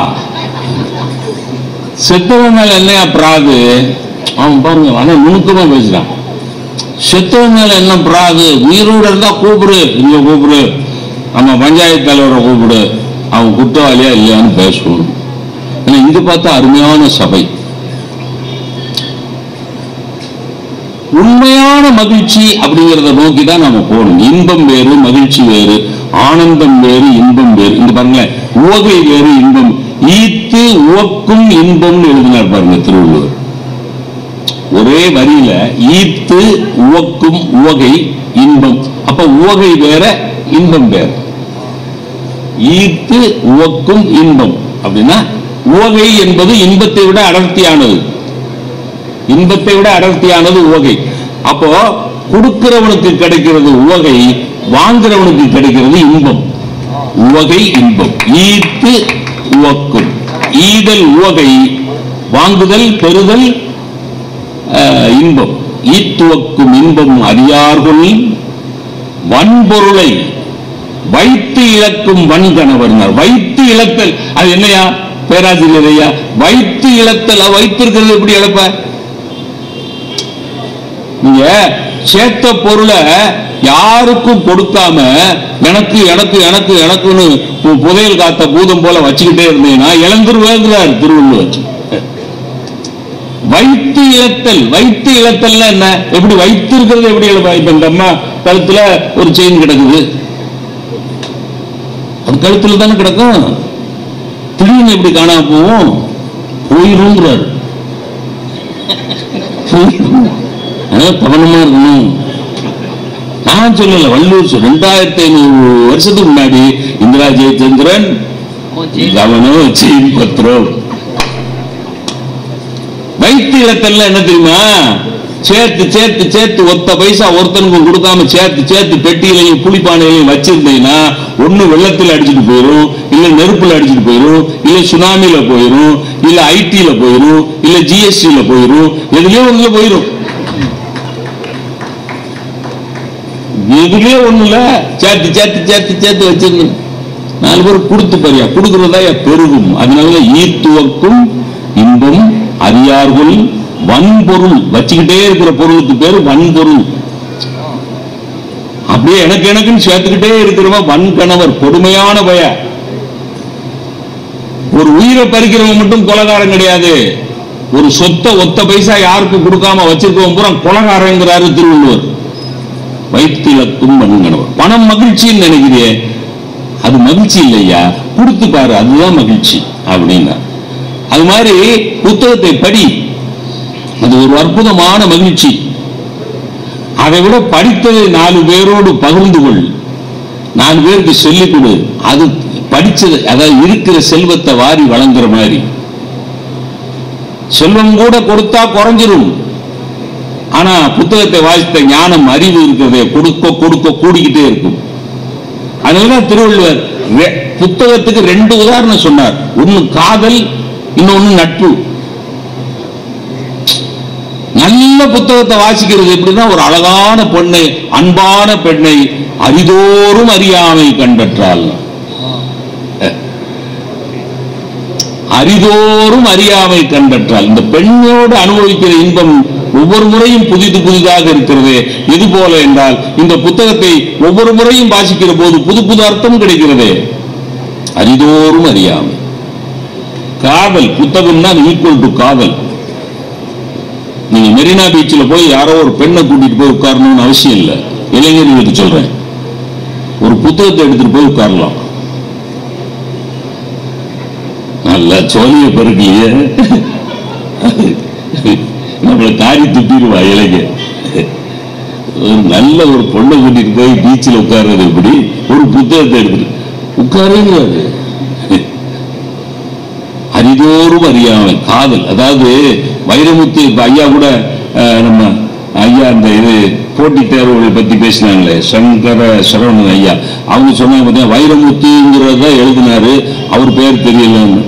செத்தவன் மேல என்னையா பிராது அவன் பாருங்க ஆனா நுணுக்கமா பேசுறான் செத்தவன் மேல என்ன பிராது உயிரோட இருந்தா கூப்பிடு இங்க கூப்பிடு நம்ம பஞ்சாயத்து தலைவரை கூப்பிடு அவன் குற்றவாளியா இல்லையான்னு பேசணும் ஆனா இங்க பார்த்தா அருமையான சபை உண்மையான மகிழ்ச்சி அப்படிங்கிறத நோக்கி தான் நாம போகணும் இன்பம் வேறு மகிழ்ச்சி வேறு ஆனந்தம் வேறு இன்பம் வேறு இங்க பாருங்களேன் உவகை வேறு இன்பம் ஈத்து உவக்கும் இன்பம்னு எழுதினார் பாருங்க திருவள்ளுவர் ஒரே வரியில ஈத்து உவக்கும் உவகை இன்பம் அப்ப உவகை வேற இன்பம் வேற ஈத்து உவக்கும் இன்பம் அப்படின்னா உவகை என்பது இன்பத்தை விட அடர்த்தியானது இன்பத்தை விட அடர்த்தியானது உவகை அப்போ கொடுக்கிறவனுக்கு கிடைக்கிறது உவகை வாங்குறவனுக்கு கிடைக்கிறது இன்பம் உவகை இன்பம் ஈத்து உவக்கும் ஈதல் உவகை வாங்குதல் பெறுதல் அஹ், இன்பம் ஈத்துவக்கும் இன்பம் அறியார்கள் வன்பொருளை வைத்து இழக்கும் வன்கணவர்னார் வைத்து இழத்தல் அது என்னையா பேராசிரியர் ஐயா வைத்து இழத்தல் அவ வைத்திருக்கிறது எப்படி இழப்ப நீங்க சேர்த்த பொருளை யாருக்கும் கொடுக்காம எனக்கு எனக்கு எனக்கு எனக்குன்னு பு- புதையல் காத்த பூதம் போல வச்சுக்கிட்டே இருந்தீங்கன்னா இழந்துருவேங்கிறார் திருவள்ளுவர் வைத்து இழத்தல் வைத்து இழத்தல்னா என்ன எப்படி வைத்திருக்கிறது எப்படி இழப்பா இப்ப இந்த அம்மா கழுத்துல ஒரு செயின் கிடக்குது அது கழுத்துல தானே கிடக்கும் திடீர்னு எப்படி காணாம போவோம் போயிருங்கிறார் போயிரும். அதனால கவனமா இருக்கணும் நான் சொல்லல வள்ளுவர் சொல் ரெண்டாயிரத்தி ஐநூறு வருஷத்துக்கு முன்னாடி இந்திரா ஜெயச்சந்திரன் கவனம் செயின் பத்திரம் வைத்து இழத்தல்ல என்ன தெரியுமா சேர்த்து சேர்த்து சேர்த்து ஒத்த பைசா ஒருத்தனுக்கும் கொடுக்காம சேர்த்து சேர்த்து பெட்டியிலையும் புளிப்பானையிலையும் வச்சிருந்தீங்கன்னா ஒண்ணு வெள்ளத்துல அடிச்சுட்டு போயிரும் இல்ல நெருப்புல அடிச்சுட்டு போயிரும் இல்ல சுனாமில போயிரும் இல்ல ஐடில போயிரும் இல்ல ஜிஎஸ்டில போயிரும் எதுலயோ ஒண்ணுல போயிரும் எதுலயோ ஒண்ணுல சேர்த்து சேர்த்து சேர்த்து சேர்த்து வச்சிருந்தேன் நாலு பேர் கொடுத்து பாரியா கொடுக்கறதா பெருகும் அதனால ஈத்துவக்கும் இன்பம் அறியார்கள் வன்பொருள் வச்சுக்கிட்டே இருக்கிற பொருளுக்கு பேரு வன்பொருள் அப்படியே எனக்கு எனக்குன்னு சேர்த்துக்கிட்டே இருக்கிறவன் வன்கணவர் கொடுமையான பய ஒரு உயிரை பறிக்கிறவன் மட்டும் கொலகாரன் கிடையாது ஒரு சொத்தை ஒத்த பைசா யாருக்கும் கொடுக்காம வச்சிருக்கவன் பூரா கொலகாரங்கிறாரு திருவள்ளுவர் வைத்திலக்கும் வன்கணவர் பணம் மகிழ்ச்சின்னு நினைக்கிறியே அது மகிழ்ச்சி இல்லையா கொடுத்து பாரு அதுதான் மகிழ்ச்சி அப்படின்னா அது மாதிரி புத்தகத்தை படி அது ஒரு அற்புதமான மகிழ்ச்சி அதை விட படித்ததை நாலு பேரோடு பகிர்ந்து கொள் நாலு பேருக்கு சொல்லிக் கொடு அது படிச்சது அதாவது இருக்கிற செல்வத்தை வாரி வழங்குற மாதிரி செல்வம் கூட கொடுத்தா குறைஞ்சிரும் ஆனா புத்தகத்தை வாசித்த ஞானம் அறிவு இருக்கிறதே கொடுக்க கொடுக்க கூடிக்கிட்டே இருக்கும் அதனாலதான் திருவள்ளுவர் ரெ- புத்தகத்துக்கு ரெண்டு உதாரணம் சொன்னார் ஒன்னு காதல் இன்னொன்னு நட்பு நல்ல புத்தகத்தை வாசிக்கிறது எப்படின்னா ஒரு அழகான பெண்ணை அன்பான பெண்ணை அரிதோறும் அறியாமை கண்டற்றால் அரிதோறும் அறியாமை கண்டற்றால் இந்த பெண்ணோடு அனுபவிக்கிற இன்பம் ஒவ்வொரு முறையும் புதிது புதிதாக இருக்கிறது எது போல என்றால் இந்த புத்தகத்தை ஒவ்வொரு முறையும் வாசிக்கிற போது புது புது அர்த்தம் கிடைக்கிறது அரிதோறும் அறியாமை காதல் புத்தகம்னா ஈக்குவல் டு காதல் நீங்க மெரினா பீச்சில் போய் யாரோ ஒரு பெண்ணை கூட்டிட்டு போய் உட்காரணும்னு அவசியம் இல்லை இளைஞர்களுக்கு சொல்றேன் ஒரு புத்தகத்தை எடுத்துட்டு போய் உட்காரலாம் நல்ல சோழிய பெருக்கலையே நம்மளை காரி துப்பிடுவா இளைஞர் ஒரு நல்ல ஒரு பொண்ணை கூட்டிட்டு போய் பீச்சில் உட்கார்றது எப்படி ஒரு புத்தகத்தை எடுத்துட்டு உட்காருங்கிறாரு அரிதோறும் அறியாமை காதல் அதாவது வைரமுத்து இப்ப ஐயா கூட அஹ், நம்ம ஐயா அந்த இது போட்டித் தேர்வுகளை பத்தி பேசினாங்களே சங்கர சரவணன் ஐயா அவங்க சொன்னாங்க பார்த்தீங்கன்னா வைரமுத்துங்கிறத எழுதினாரு அவர் பேர் தெரியலன்னு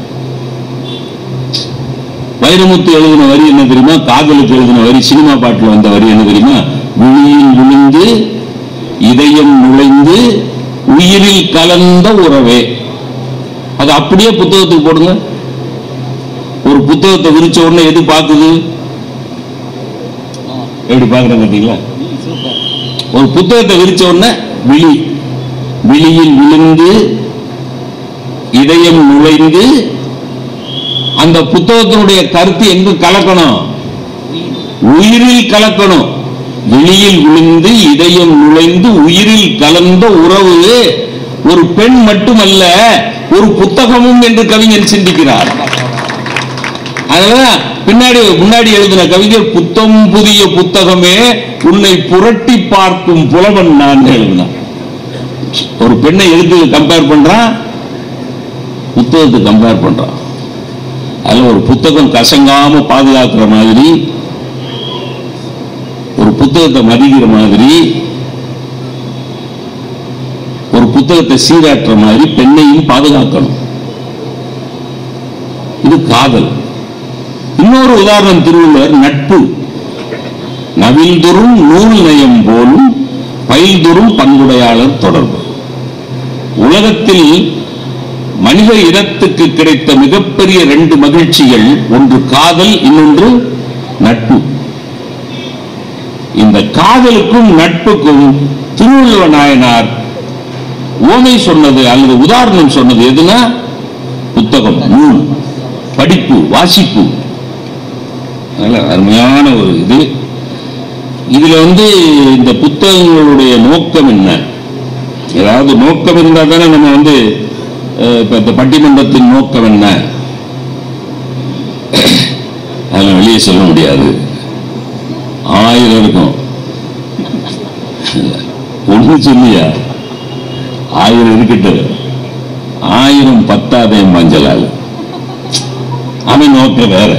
வைரமுத்து எழுதின வரி என்ன தெரியுமா காதலுக்கு எழுதின வரி சினிமா பாட்டுல வந்த வரி என்ன தெரியுமா விழியில் விழுந்து இதயம் நுழைந்து உயிரில் கலந்த உறவே அது அப்படியே புத்தகத்துக்கு போடுங்க ஒரு புத்தகத்தை விரிச்ச உடனே எது பார்க்குது எப்படி பார்க்குறேன் பார்த்தீங்களா ஒரு புத்தகத்தை விரிச்ச உடனே விழி விழியில் விழுந்து இதயம் நுழைந்து அந்த புத்தகத்தினுடைய கருத்து எங்க கலக்கணும் உயிரில் கலக்கணும் வெளியில் விழுந்து இதயம் நுழைந்து உயிரில் கலந்த உறவு ஒரு பெண் மட்டுமல்ல ஒரு புத்தகமும் என்று கவிஞன் சிந்திக்கிறார் அதனால பின்னாடி முன்னாடி எழுதின கவிஞர் புத்தம் புதிய புத்தகமே உன்னை புரட்டி பார்க்கும் புலவன் நான் எழுதினான் ஒரு பெண்ணை எதுக்கு கம்பேர் பண்றான் புத்தகத்தை கம்பேர் பண்றான் அதுல ஒரு புத்தகம் கசங்காம பாதுகாக்கிற மாதிரி ஒரு புத்தகத்தை மதிக்கிற மாதிரி ஒரு புத்தகத்தை சீராட்டுற மாதிரி பெண்ணையும் பாதுகாக்கணும் இது காதல் இன்னொரு உதாரணம் திருவள்ளுவர் நட்பு நவில்தொறும் நூல் நயம் போலும் பயில்தொறும் பண்புடையாளர் தொடர்பு உலகத்தில் மனித இனத்துக்கு கிடைத்த மிகப்பெரிய ரெண்டு மகிழ்ச்சிகள் ஒன்று காதல் இன்னொன்று நட்பு இந்த காதலுக்கும் நட்புக்கும் திருவள்ளுவ நாயனார் ஓமை சொன்னது அல்லது உதாரணம் சொன்னது எதுனா புத்தகம் நூல் படிப்பு வாசிப்பு அதனால அருமையான ஒரு இது இதுல வந்து இந்த புத்தகங்களுடைய நோக்கம் என்ன ஏதாவது நோக்கம் இருந்தா தானே நம்ம வந்து அஹ், இப்ப இந்த பட்டிமன்றத்தின் நோக்கம் என்ன அதெல்லாம் வெளியே சொல்ல முடியாது ஆயிரம் இருக்கும் ஒண்ணு சொல்லியா ஆயிரம் இருக்கட்டும் ஆயிரம் பத்தாதே மஞ்சளால் அவன் நோக்கம் வேற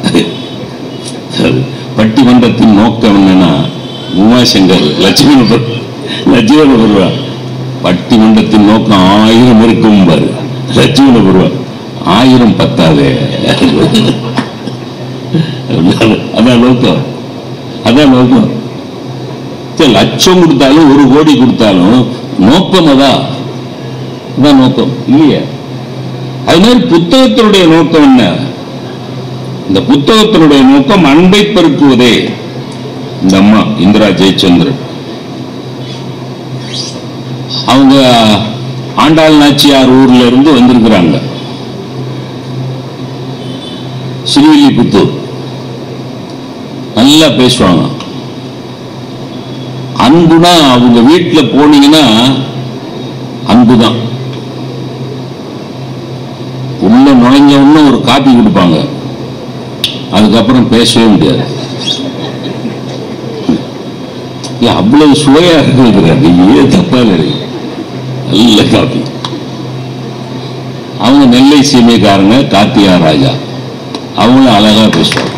சரி. பட்டிமன்றத்தின் நோக்கம் என்னன்னா உமாசங்கர் லட்சுமி லட்சுமண பெறுவா பட்டிமன்றத்தின் நோக்கம் ஆயிரம் இருக்கும் பாரு லட்சுமண பெறுவா ஆயிரம் பத்தாதே அதான் நோக்கம் அதான் நோக்கம் சரி, லட்சம் கொடுத்தாலும் ஒரு கோடி கொடுத்தாலும் நோக்கம் அதான் அதான் நோக்கம் இல்லையா அது மாதிரி புத்தகத்தினுடைய நோக்கம் என்ன இந்த புத்தகத்தினுடைய நோக்கம் அன்பை பெருக்குவதே இந்த அம்மா இந்திரா ஜெயச்சந்திரன் அவங்க ஆண்டாள் நாச்சியார் ஊர்ல இருந்து வந்திருக்கிறாங்க ஸ்ரீவில்லிபுத்தூர் நல்லா பேசுவாங்க அன்புனா அவங்க வீட்டுல போனீங்கன்னா அன்புதான் உள்ள நுழைஞ்ச உடனே ஒரு காப்பி கொடுப்பாங்க அதுக்கப்புறம் பேசவே முடியாது ஏன் அவ்வளவு சுவையா இருக்கிறாங்க ஏன் தப்பா இல்லை நல்ல காப்பி அவங்க நெல்லை சீமைக்காரங்க கார்த்தியா ராஜா அவங்களும் அழகா பேசுவாங்க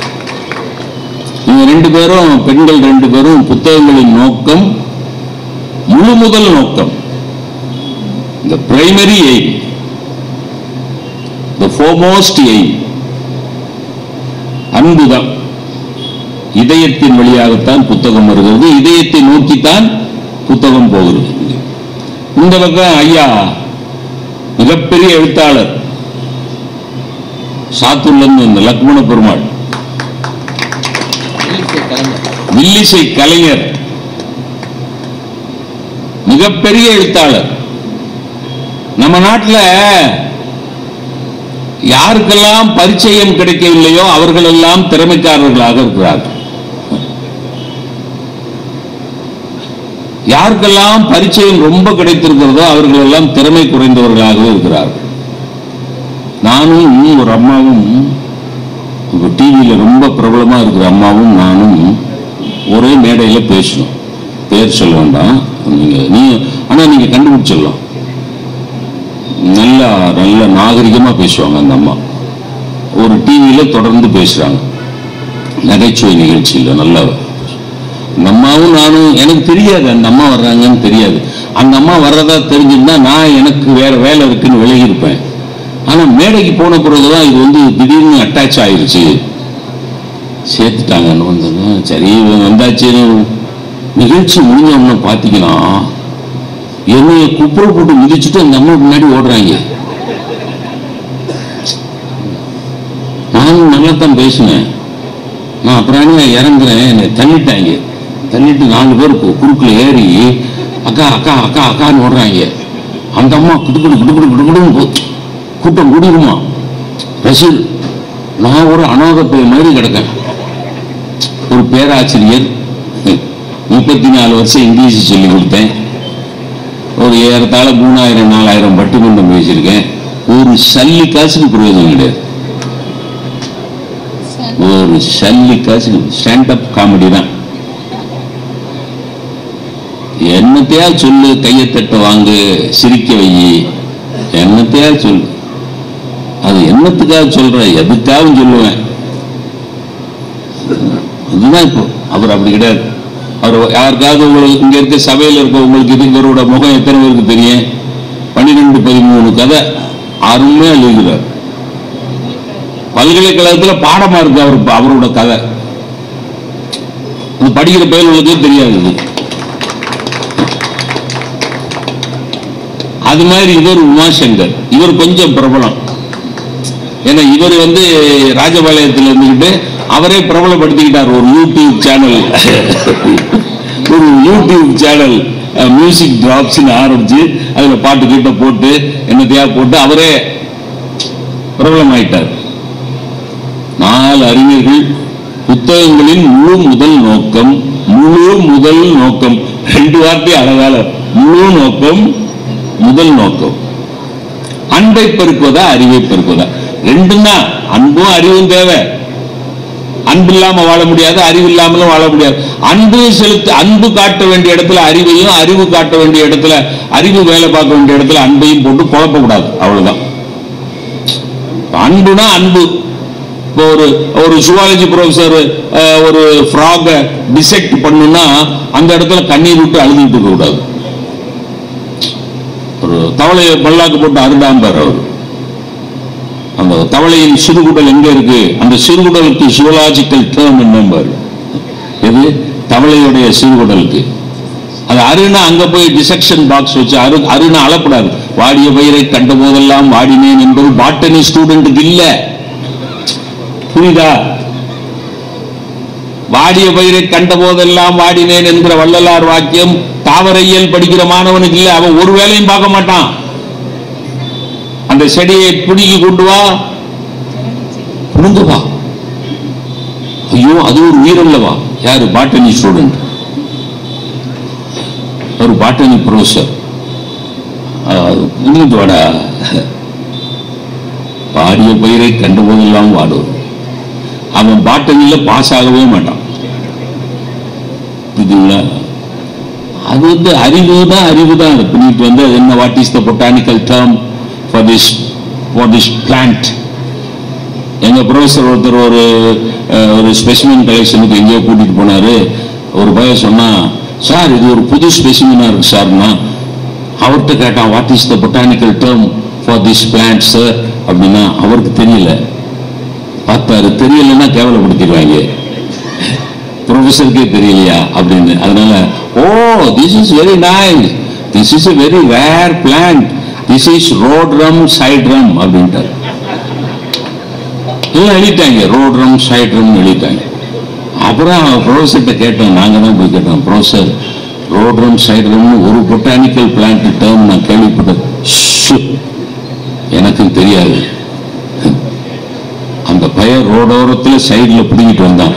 இவங்க ரெண்டு பேரும் பெண்கள் ரெண்டு பேரும் புத்தகங்களின் நோக்கம் முழு முதல் நோக்கம் இந்த primary aim the foremost aim அன்புதான் இதயத்தின் வழியாகத்தான் புத்தகம் வருகிறது இதயத்தை நோக்கித்தான் புத்தகம் போகிறது இந்த பக்கம் ஐயா மிகப்பெரிய எழுத்தாளர் சாத்தூர்லேருந்து இந்த லக்மண பெருமாள் வில்லிசை கலைஞர் மிகப்பெரிய எழுத்தாளர் நம்ம நாட்டுல யாருக்கெல்லாம் பரிச்சயம் கிடைக்கவில்லையோ அவர்களெல்லாம் திறமைக்காரர்களாக இருக்கிறார்கள் யாருக்கெல்லாம் பரிச்சயம் ரொம்ப கிடைத்திருக்கிறதோ அவர்கள் எல்லாம் திறமை குறைந்தவர்களாகவே இருக்கிறார்கள் நானும் ஒரு அம்மாவும் இப்போ டிவியில் ரொம்ப பிரபலமா இருக்கிற அம்மாவும் நானும் ஒரே மேடையில பேசணும் பேர் சொல்ல வேண்டாம் நீங்க நீ ஆனா நீங்க கண்டுபிடிச்சிடலாம் நல்லா நல்ல நாகரிகமா பேசுவாங்க அந்த அம்மா ஒரு டிவியில தொடர்ந்து பேசுறாங்க நகைச்சுவை நிகழ்ச்சியில் நல்லா அந்த அம்மாவும் நானும் எனக்கு தெரியாது அந்த அம்மா வர்றாங்கன்னு தெரியாது அந்த அம்மா வர்றதா தெரிஞ்சிருந்தா நான் எனக்கு வேற வேலை இருக்குன்னு விலகி இருப்பேன் ஆனா மேடைக்கு போன பிறகுதான் இது வந்து திடீர்னு அட்டாச் ஆயிருச்சு சேர்த்துட்டாங்கன்னு வந்தது சரி இவன் வந்தாச்சுன்னு நிகழ்ச்சி முடிஞ்ச உடனே பார்த்தீங்கன்னா என்னைய குப்புற போட்டு மிதிச்சுட்டு அந்த அம்மா முன்னாடி ஓடுறாங்க நானும் நல்லா தான் பேசினேன் நான் அப்புறம் என்ன இறங்குறேன் என்னை தள்ளிட்டாங்க தள்ளிட்டு நாலு பேர் கு- குறுக்குல ஏறி அக்கா அக்கா அக்கா அக்கான்னு ஓடுறாங்க அந்த அம்மா குடுக்குடு குடுக்குடு குடுக்குடுன்னு போ- கூட்டம் கூடிருமா ரசீல் நான் ஒரு அனாதை பையன் மாதிரி கிடக்கேன் ஒரு பேராசிரியர் முப்பத்தி நாலு வருஷம் இங்கிலீஷ் சொல்லி கொடுத்தேன் ஒரு ஏறத்தாழ மூணாயிரம் நாலாயிரம் பட்டிமன்றம் பேசியிருக்கேன் ஒரு சல்லி காசுக்கு பிரயோஜனம் கிடையாது ஒரு சல்லி காசு ஸ்டாண்டப் காமெடி தான் என்னத்தையா சொல்லு கையை தட்ட வாங்கு சிரிக்க வை என்னத்தையா சொல்லு அது என்னத்துக்காக சொல்ற எதுக்காகவும் சொல்லுவேன் அதுதான் இப்போ அவர் அப்படி கிடையாது அவர் யாருக்காவது உங்களுக்கு இங்க இருக்க சபையில் இருக்க உங்களுக்கு இது இவரோட முகம் எத்தனை பேருக்கு தெரியும் பன்னிரெண்டு பதிமூணு கதை அருமையா எழுதுகிறார் பல்கலைக்கழகத்துல பாடமா இருக்கு அவர் அவரோட கதை அது படிக்கிற பயல்களுக்கே தெரியாது இது அது மாதிரி இவர் உமாசங்கர் இவர் கொஞ்சம் பிரபலம் ஏன்னா இவர் வந்து ராஜபாளையத்தில் இருந்துக்கிட்டு அவரே பிரபலப்படுத்திக்கிட்டார் ஒரு யூடியூப் சேனல் ஒரு யூடியூப் சேனல் மியூசிக் டிராப்ஸ்னு ஆரம்பிச்சு அதுல பாட்டு கிட்ட போட்டு என்னத்தையா போட்டு அவரே பிரபலமாயிட்டார் நாலு அறிஞர்கள் புத்தகங்களின் முழு முதல் நோக்கம் முழு முதல் நோக்கம் ரெண்டு வார்த்தை அழகால முழு நோக்கம் முதல் நோக்கம் அன்பை பெருக்குவதா அறிவை பெருக்குவதா ரெண்டும் தான் அன்பும் அறிவும் தேவை அன்பு இல்லாம வாழ முடியாது அறிவு இல்லாமலும் வாழ முடியாது அன்பு செலுத்த அன்பு காட்ட வேண்டிய இடத்துல அறிவையும் அறிவு காட்ட வேண்டிய இடத்துல அறிவு வேலை பார்க்க வேண்டிய இடத்துல அன்பையும் போட்டு குழப்பக்கூடாது அவ்வளவுதான் அன்புனா அன்பு இப்போ ஒரு ஒரு சுவாலஜி ப்ரொஃபஸர் ஒரு ஃப்ராகை டிசெக்ட் பண்ணுனா அந்த இடத்துல கண்ணீர் விட்டு அழுதுட்டு இருக்க கூடாது ஒரு தவளையை பல்லாக்கு போட்டு அருடாம்பார் அவர் அந்த தவளையின் சிறுகுடல் எங்க இருக்கு அந்த சிறுகுடலுக்கு சுவலாஜிக்கல் டேர்ம் என்னம்பாரு எது தவளையுடைய சிறுகுடலுக்கு அது அருணா அங்க போய் டிசெக்ஷன் பாக்ஸ் வச்சு அரு அருணா அளப்படாது வாடிய பயிரை கண்ட போதெல்லாம் வாடினேன் என்பது பாட்டனி ஸ்டூடெண்ட்டுக்கு இல்ல புரியுதா வாடிய பயிரை கண்ட போதெல்லாம் வாடினேன் என்கிற வள்ளலார் வாக்கியம் தாவரையியல் படிக்கிற மாணவனுக்கு இல்ல அவன் ஒரு வேலையும் பார்க்க மாட்டான் அந்த செடியை பிடுங்கி கொண்டு வா புடுங்க வா ஐயோ அது ஒரு உயிரல்லவா யாரு பாட்டனி ஸ்டூடெண்ட் ஒரு பாட்டனி ப்ரொஃபசர் புரிஞ்சுட்டு வாடா பாடிய பயிரை கண்ட போதெல்லாம் வாடுவோம் அவன் பாட்டனில பாஸ் ஆகவே மாட்டான் புரியுதுங்களா அது வந்து அறிவு தான் அறிவு தான் அதை பண்ணிட்டு வந்து அது என்ன what is the botanical term for this for this plant எங்க ப்ரொஃபஸர் ஒருத்தர் ஒரு அஹ், ஒரு ஸ்பெசிமென் கலெக்ஷனுக்கு எங்கேயோ கூட்டிட்டு போனாரு ஒரு பையன் சொன்னா சார் இது ஒரு புது ஸ்பெசிமெனா இருக்கு சார்னா அவர்கிட்ட கேட்டான் what is the botanical term for this plant sir அப்படின்னா அவருக்கு தெரியல பார்த்தாரு தெரியலன்னா கேவலப்படுத்திடுவாங்க ப்ரொஃபஸருக்கே தெரியலையா அப்படின்னு அதனால oh this is very nice this is a very rare plant this is road rum side rum அப்படின்ட்டார் எல்லாம் எழுதிட்டாங்க ரோட் ரம் சைட் ரம் எழுதிட்டாங்க அப்புறம் ப்ரொஃபஸர்கிட்ட கேட்டோம் நாங்க தான் போய் கேட்டோம் ப்ரொஃபஸர் ரோட் ரம் சைட் ரம்னு ஒரு பொட்டானிக்கல் பிளான்ட் டேர்ம் நான் கேள்விப்பட்டேன் ஷு, எனக்கும் தெரியாது அந்த பையன் ரோடோரத்துல சைடுல பிடிங்கிட்டு வந்தான்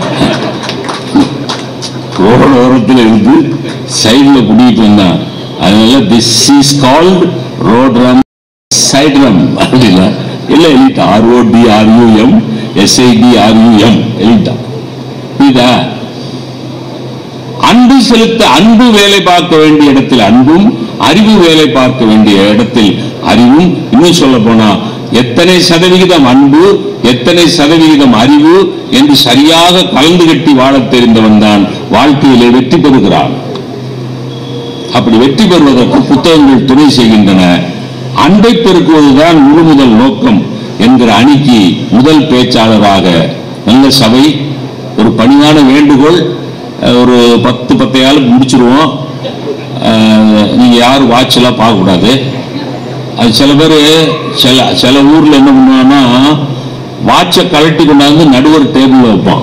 ரோடோரத்துல இருந்து சைடுல பிடிங்கிட்டு வந்தான் அதனால this is called road rum side rum அப்படின்னா இல்ல எழுதிட்டா ஆர்ஓடி ஆர்யூஎம் எஸ்ஐடி ஆர்யூஎம் எழுதிட்டான் புரியுதா அன்பு செலுத்த அன்பு வேலை பார்க்க வேண்டிய இடத்தில் அன்பும் அறிவு வேலை பார்க்க வேண்டிய இடத்தில் அறிவும் இன்னும் சொல்ல போனா எத்தனை சதவிகிதம் அன்பு எத்தனை சதவிகிதம் அறிவு என்று சரியாக கலந்து கட்டி வாழத் தெரிந்தவன் தான் வாழ்க்கையிலே வெற்றி பெறுகிறான் அப்படி வெற்றி பெறுவதற்கு புத்தகங்கள் துணை செய்கின்றன அன்பை பெருக்குவதுதான் முழு முதல் நோக்கம் என்கிற அணிக்கு முதல் பேச்சாளராக நல்ல சபை ஒரு பணிவான வேண்டுகோள் அஹ், ஒரு பத்து பத்தையாளுக்கு முடிச்சிருவோம் அஹ், நீங்க யாரும் வாட்ச் எல்லாம் பார்க்க கூடாது அது சில பேர் சில சில ஊர்ல என்ன பண்ணுவாங்கன்னா வாட்சை கழட்டி கொண்டாந்து நடுவர் டேபிள்ல வைப்பான்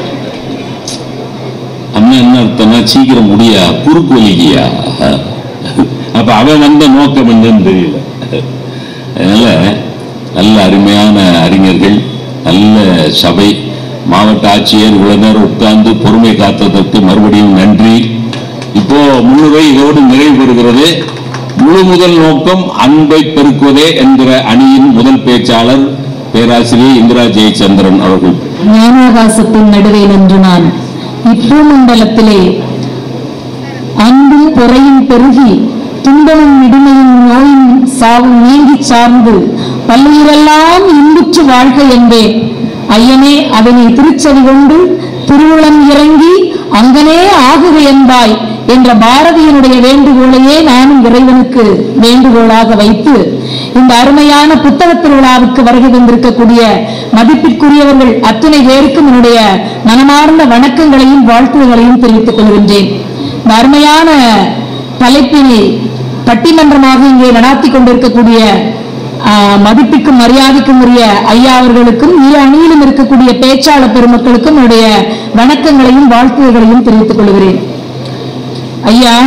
அண்ணன் என்ன அர்த்தம்னா சீக்கிரம் முடியா குறுக்கு வலிக்கியா அப்ப அவன் வந்த நோக்கம் என்னன்னு தெரியல அதனால நல்ல அருமையான அறிஞர்கள் நல்ல சபை மாவட்ட ஆட்சியர் இவ்வளவு நேரம் உட்கார்ந்து பொறுமை காத்ததற்கு மறுபடியும் நன்றி இப்போ முன்னுரை இதோடு நிறைவு பெறுகிறது முழு முதல் நோக்கம் அன்பை பெருக்குவதே என்கிற அணியின் முதல் பேச்சாளர் பேராசிரியர் இந்திரா ஜெயச்சந்திரன் அவர்கள் ஞானாகாசத்தின் நடுவே நின்று நான் இப்பூமண்டலத்திலே அன்பும் பொறையும் பெருகி துன்பமும் இடுமையும் நோயும் சாவும் நீங்கிச் சார்ந்து பல்லுயிரெல்லாம் இன்புற்று வாழ்க என்பேன் ஐயனே அதனை திருச்செவி கொண்டு திருவுளம் இறங்கி அங்கனே ஆகுக என்பாய் என்ற பாரதியினுடைய வேண்டுகோளையே நானும் இறைவனுக்கு வேண்டுகோளாக வைத்து இந்த அருமையான புத்தக திருவிழாவுக்கு வருகை தந்திருக்கக்கூடிய மதிப்பிற்குரியவர்கள் அத்துணை பேருக்கும் என்னுடைய மனமார்ந்த வணக்கங்களையும் வாழ்த்துகளையும் தெரிவித்துக் கொள்கின்றேன் இந்த அருமையான தலைப்பினை பட்டிமன்றமாக இங்கே நடாத்தி கொண்டிருக்கக்கூடிய ஆஹ், மதிப்பிற்கும் மரியாதைக்கும் உரிய ஐயா அவர்களுக்கும் இரு அணியிலும் இருக்கக்கூடிய பேச்சாளர் பெருமக்களுக்கும் என்னுடைய வணக்கங்களையும் வாழ்த்துகளையும் தெரிவித்துக் கொள்கிறேன் ஐயா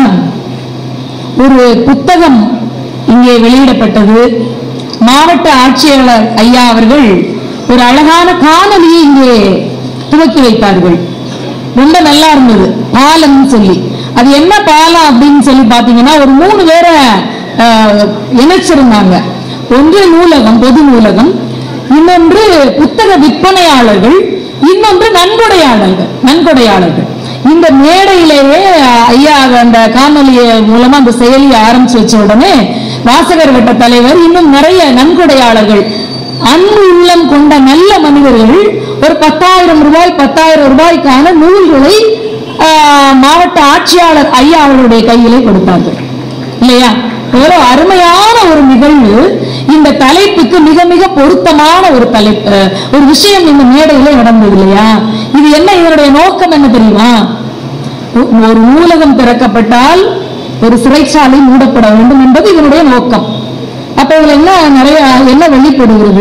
ஒரு புத்தகம் இங்கே வெளியிடப்பட்டது மாவட்ட ஆட்சியாளர் ஐயா அவர்கள் ஒரு அழகான காணொலியை இங்கே துவக்கி வைத்தார்கள் ரொம்ப நல்லா இருந்தது பாலம்னு சொல்லி அது என்ன பாலம் அப்படின்னு சொல்லி பாத்தீங்கன்னா ஒரு மூணு பேரை ஆஹ், இணைச்சிருந்தாங்க ஒன்று நூலகம் பொது நூலகம் இன்னொன்று புத்தக விற்பனையாளர்கள் இன்னொன்று நன்கொடையாளர்கள் நன்கொடையாளர்கள் இந்த மேடையிலேயே ஐயா அந்த காணொலிய மூலமா அந்த செயலியை ஆரம்பிச்சு வச்ச உடனே வாசகர் வட்ட தலைவர் இன்னும் நிறைய நன்கொடையாளர்கள் அன்பு உள்ளம் கொண்ட நல்ல மனிதர்கள் ஒரு பத்தாயிரம் ரூபாய் பத்தாயிரம் ரூபாய்க்கான நூல்களை ஆஹ், மாவட்ட ஆட்சியாளர் ஐயா அவர்களுடைய கையிலே கொடுத்தார்கள் இல்லையா எவ்வளவு அருமையான ஒரு நிகழ்வு இந்த தலைப்புக்கு மிக மிக பொருத்தமான ஒரு தலைப்பு அஹ், ஒரு விஷயம் இந்த மேடையில நடந்தது இல்லையா இது என்ன இதனுடைய நோக்கம் என்ன தெரியுமா ஒ- ஒரு நூலகம் திறக்கப்பட்டால் ஒரு சிறைச்சாலை மூடப்பட வேண்டும் என்பது இதனுடைய நோக்கம் அப்ப இதுல என்ன நிறைய என்ன வெளிப்படுகிறது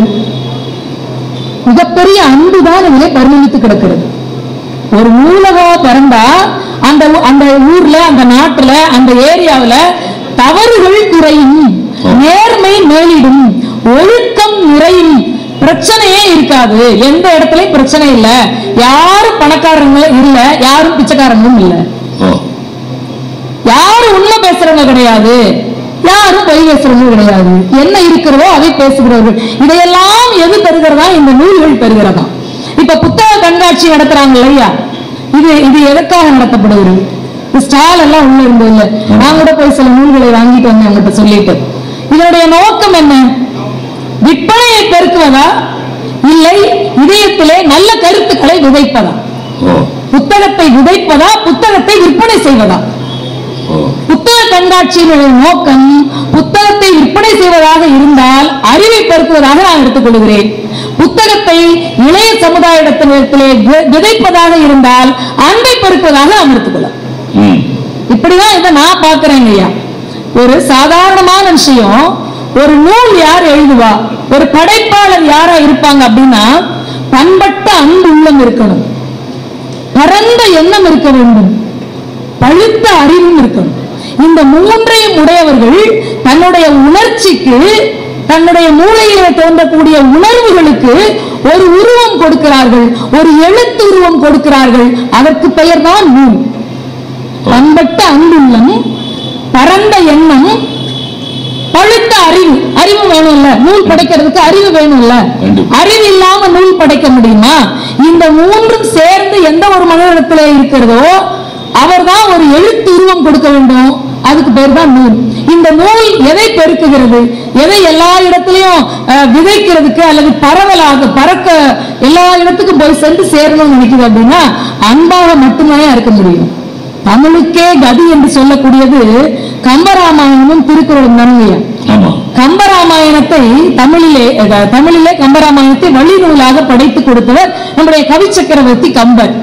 மிகப்பெரிய அன்புதான் இதிலே பரிணமித்து கிடக்கிறது ஒரு நூலகம் திறந்தா அந்த ஊ- அந்த ஊர்ல அந்த நாட்டுல அந்த ஏரியாவுல தவறுகள் குறையும் நேர்மை மேலிடும் ஒழுக்கம் நிறையும் பிரச்சனையே இருக்காது எந்த இடத்துலயும் பிரச்சனை இல்ல யாரும் பணக்காரங்க இல்ல யாரும் பிச்சைக்காரங்களும் இல்ல ஓ யாரும் உண்மை பேசுறவங்க கிடையாது யாரும் பொய் பேசுறவங்க கிடையாது என்ன இருக்கிறதோ அதை பேசுகிறவர்கள் இதையெல்லாம் எது பெறுகிறதா இந்த நூல்கள் பெறுகிறதா இப்ப புத்தக கண்காட்சி நடத்துறாங்க இல்லையா இது இது எதற்காக நடத்தப்படுகிறது ஸ்டால் எல்லாம் உள்ள இருந்தது இல்ல நான் கூட போய் சில நூல்களை வாங்கிட்டு வந்தேன் அவங்ககிட்ட சொல்லிட்டு இதனுடைய நோக்கம் என்ன விற்பனையை பெருக்குவதா இல்லை இதயத்திலே நல்ல கருத்துக்களை விதைப்பதா ஓ புத்தகத்தை விதைப்பதா புத்தகத்தை விற்பனை செய்வதா ஓ புத்தக கண்காட்சியினுடைய நோக்கம் புத்தகத்தை விற்பனை செய்வதாக இருந்தால் அறிவை பெருக்குவதாக நான் எடுத்துக்கொள்கிறேன் புத்தகத்தை இளைய சமுதாயத்திலே வி- விதைப்பதாக இருந்தால் அன்பை பெருக்குவதாக நாம் எடுத்துக்கொள்ள ம் இப்படிதான் இதை நான் பார்க்கிறேங்க ஐயா ஒரு சாதாரணமான விஷயம் ஒரு நூல் யார் எழுதுவா ஒரு படைப்பாளர் யாரா இருப்பாங்க அப்படின்னா பண்பட்ட அன்பு உள்ளம் இருக்கணும் பரந்த எண்ணம் இருக்க வேண்டும் பழுத்த அறிவும் இருக்கணும் இந்த மூன்றையும் உடையவர்கள் தன்னுடைய உணர்ச்சிக்கு தன்னுடைய மூளையிலே தோன்றக்கூடிய உணர்வுகளுக்கு ஒரு உருவம் கொடுக்கிறார்கள் ஒரு எழுத்து உருவம் கொடுக்கிறார்கள் அதற்கு பெயர்தான் நூல் பண்பட்ட அன்புள்ளம் பரந்த எண்ணம் பழுத்த அறிவு அறிவு வேணும்ல நூல் படைக்கிறதுக்கு அறிவு வேணும்ல கண்டிப்பா. அறிவு இல்லாம நூல் படைக்க முடியுமா இந்த மூன்றும் சேர்ந்து எந்த ஒரு மனிதனிடத்துல இருக்கிறதோ அவர்தான் ஒரு எழுத்து உருவம் கொடுக்க வேண்டும் அதுக்கு பேர் தான் நூல் இந்த நூல் எதை பெருக்குகிறது எதை எல்லா இடத்துலயும் அஹ், விதைக்கிறதுக்கு அல்லது பரவலாக பறக்க எல்லா இடத்துக்கும் போய் சென்று சேரணும்னு நினைக்குது அப்படின்னா அன்பாக மட்டுமே இருக்க முடியும் தமிழுக்கே கதி என்று சொல்லக்கூடியது கம்பராமாயணமும் திருக்குறளும் தானுங்கய்யா ஆமா கம்பராமாயணத்தை தமிழிலே அஹ், தமிழிலே கம்பராமாயணத்தை வழி நூலாக படைத்து கொடுத்தவர் நம்முடைய கவி சக்கரவர்த்தி கம்பர்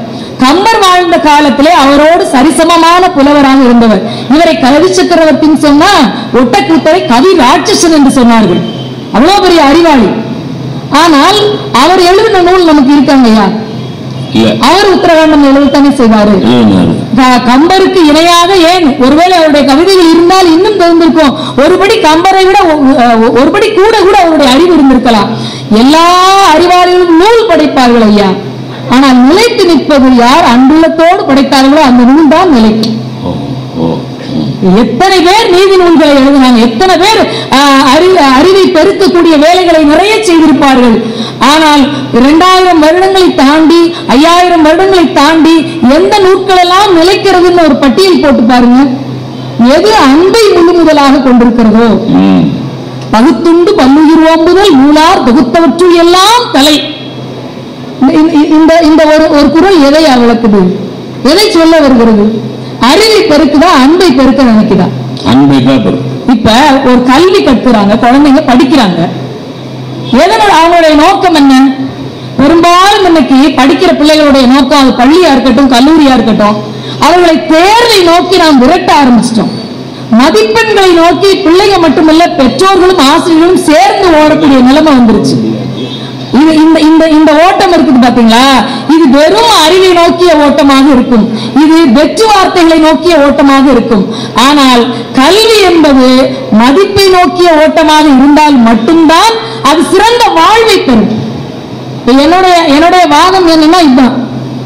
கம்பர் வாழ்ந்த காலத்திலே அவரோடு சரிசமமான புலவராக இருந்தவர் இவரை கவி சக்கரவர்த்தின்னு சொன்னா ஒட்டக்கூத்தரை கவி ராட்சசன் என்று சொன்னார்கள் அவ்வளவு பெரிய அறிவாளி ஆனால் அவர் எழுதின நூல் நமக்கு இருக்காங்கய்யா இல்ல அவர் உத்தரகாண்டம் எழுதத்தானே செய்வாரு எழுதினாரு க- கம்பருக்கு இணையாக ஏன் ஒருவேளை அவருடைய கவிதைகள் இருந்தால் இன்னும் தெரிந்திருக்கும் ஒருபடி கம்பரை விட ஒ- ஒ- ஒருபடி கூட கூட அவருடைய அறிவு இருந்திருக்கலாம் எல்லா அறிவாளிகளும் நூல் படைப்பார்கள் ஐயா ஆனால் நிலைத்து நிற்பது யார் அன்புள்ளத்தோடு படைத்தார்களோ அந்த நூல் தான் நிலைக்கும் ஓ ஓ ம். எத்தனை பேர் நீதி நூல்களை எழுதினாங்க எத்தனை பேர் ஆஹ், அறி- அறிவை பெருக்கக்கூடிய வேலைகளை நிறைய செய்திருப்பார்கள் ஆனால் இரண்டாயிரம் வருடங்களை தாண்டி ஐயாயிரம் வருடங்களை தாண்டி எந்த நூல்கள் எல்லாம் நிலைக்கிறதுன்னு ஒரு பட்டியல் போட்டு பாருங்க எது அன்பை முழு முதலாக கொண்டிருக்கிறதோ ம். பகுத்துண்டு பல்லுயிர் ஓம்புதல் நூலார் தொகுத்தவற்றுள் எல்லாம் தலை இந்த- இந்த- இந்த இந்த ஒரு ஒரு குரல் எதை விளக்குது எதை சொல்ல வருகிறது அறிவை பெருக்குதா அன்பை பெருக்க நினைக்குதா அன்பை தான் பெறும் இப்ப ஒரு கல்வி கற்கிறாங்க குழந்தைங்க படிக்கிறாங்க எதனோட அவங்களுடைய நோக்கம் என்ன பெரும்பாலும் இன்னைக்கு படிக்கிற பிள்ளைகளுடைய நோக்கம் அது பள்ளியா இருக்கட்டும் கல்லூரியா இருக்கட்டும் அவர்களை தேர்வை நோக்கி நாம் விரட்ட ஆரம்பிச்சிட்டோம் மதிப்பெண்களை நோக்கி பிள்ளைங்க மட்டுமல்ல பெற்றோர்களும் ஆசிரியர்களும் சேர்ந்து ஓடக்கூடிய நிலைமை வந்துருச்சு இது இந்த இந்த இந்த ஓட்டம் இருக்குது பாத்தீங்களா இது வெறும் அறிவை நோக்கிய ஓட்டமாக இருக்கும் இது வெற்று வார்த்தைகளை நோக்கிய ஓட்டமாக இருக்கும் ஆனால் கல்வி என்பது மதிப்பை நோக்கிய ஓட்டமாக இருந்தால் மட்டும்தான் அது சிறந்த வாழ்வை பெறும் இப்ப என்னுடைய என்னுடைய வாதம் என்னன்னா இதுதான்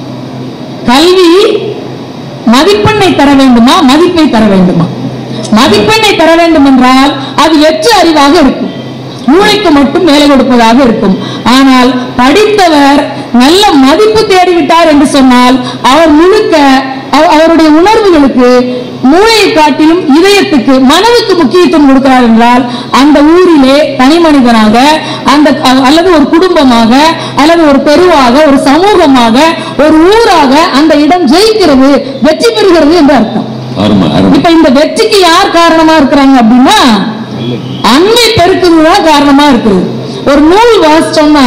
கல்வி மதிப்பெண்ணை தர வேண்டுமா மதிப்பை தர வேண்டுமா மதிப்பெண்ணை தர வேண்டும் என்றால் அது வெற்று அறிவாக இருக்கும் மூளைக்கு மட்டும் வேலை கொடுப்பதாக இருக்கும் ஆனால் படித்தவர் நல்ல மதிப்பு தேடிவிட்டார் என்று சொன்னால் அவர் முழுக்க அவ- அவருடைய உணர்வுகளுக்கு மூளையை காட்டிலும் இதயத்துக்கு மனதுக்கு முக்கியத்துவம் கொடுக்கிறார் என்றால் அந்த ஊரிலே தனி மனிதனாக அந்த அ- அல்லது ஒரு குடும்பமாக அல்லது ஒரு தெருவாக ஒரு சமூகமாக ஒரு ஊராக அந்த இடம் ஜெயிக்கிறது வெற்றி பெறுகிறது என்று அர்த்தம் அருமை அருமை இப்ப இந்த வெற்றிக்கு யார் காரணமா இருக்கிறாங்க அப்படின்னா அன்பை பெருக்குதுதான் காரணமா இருக்குது ஒரு நூல் வாசிச்சோம்னா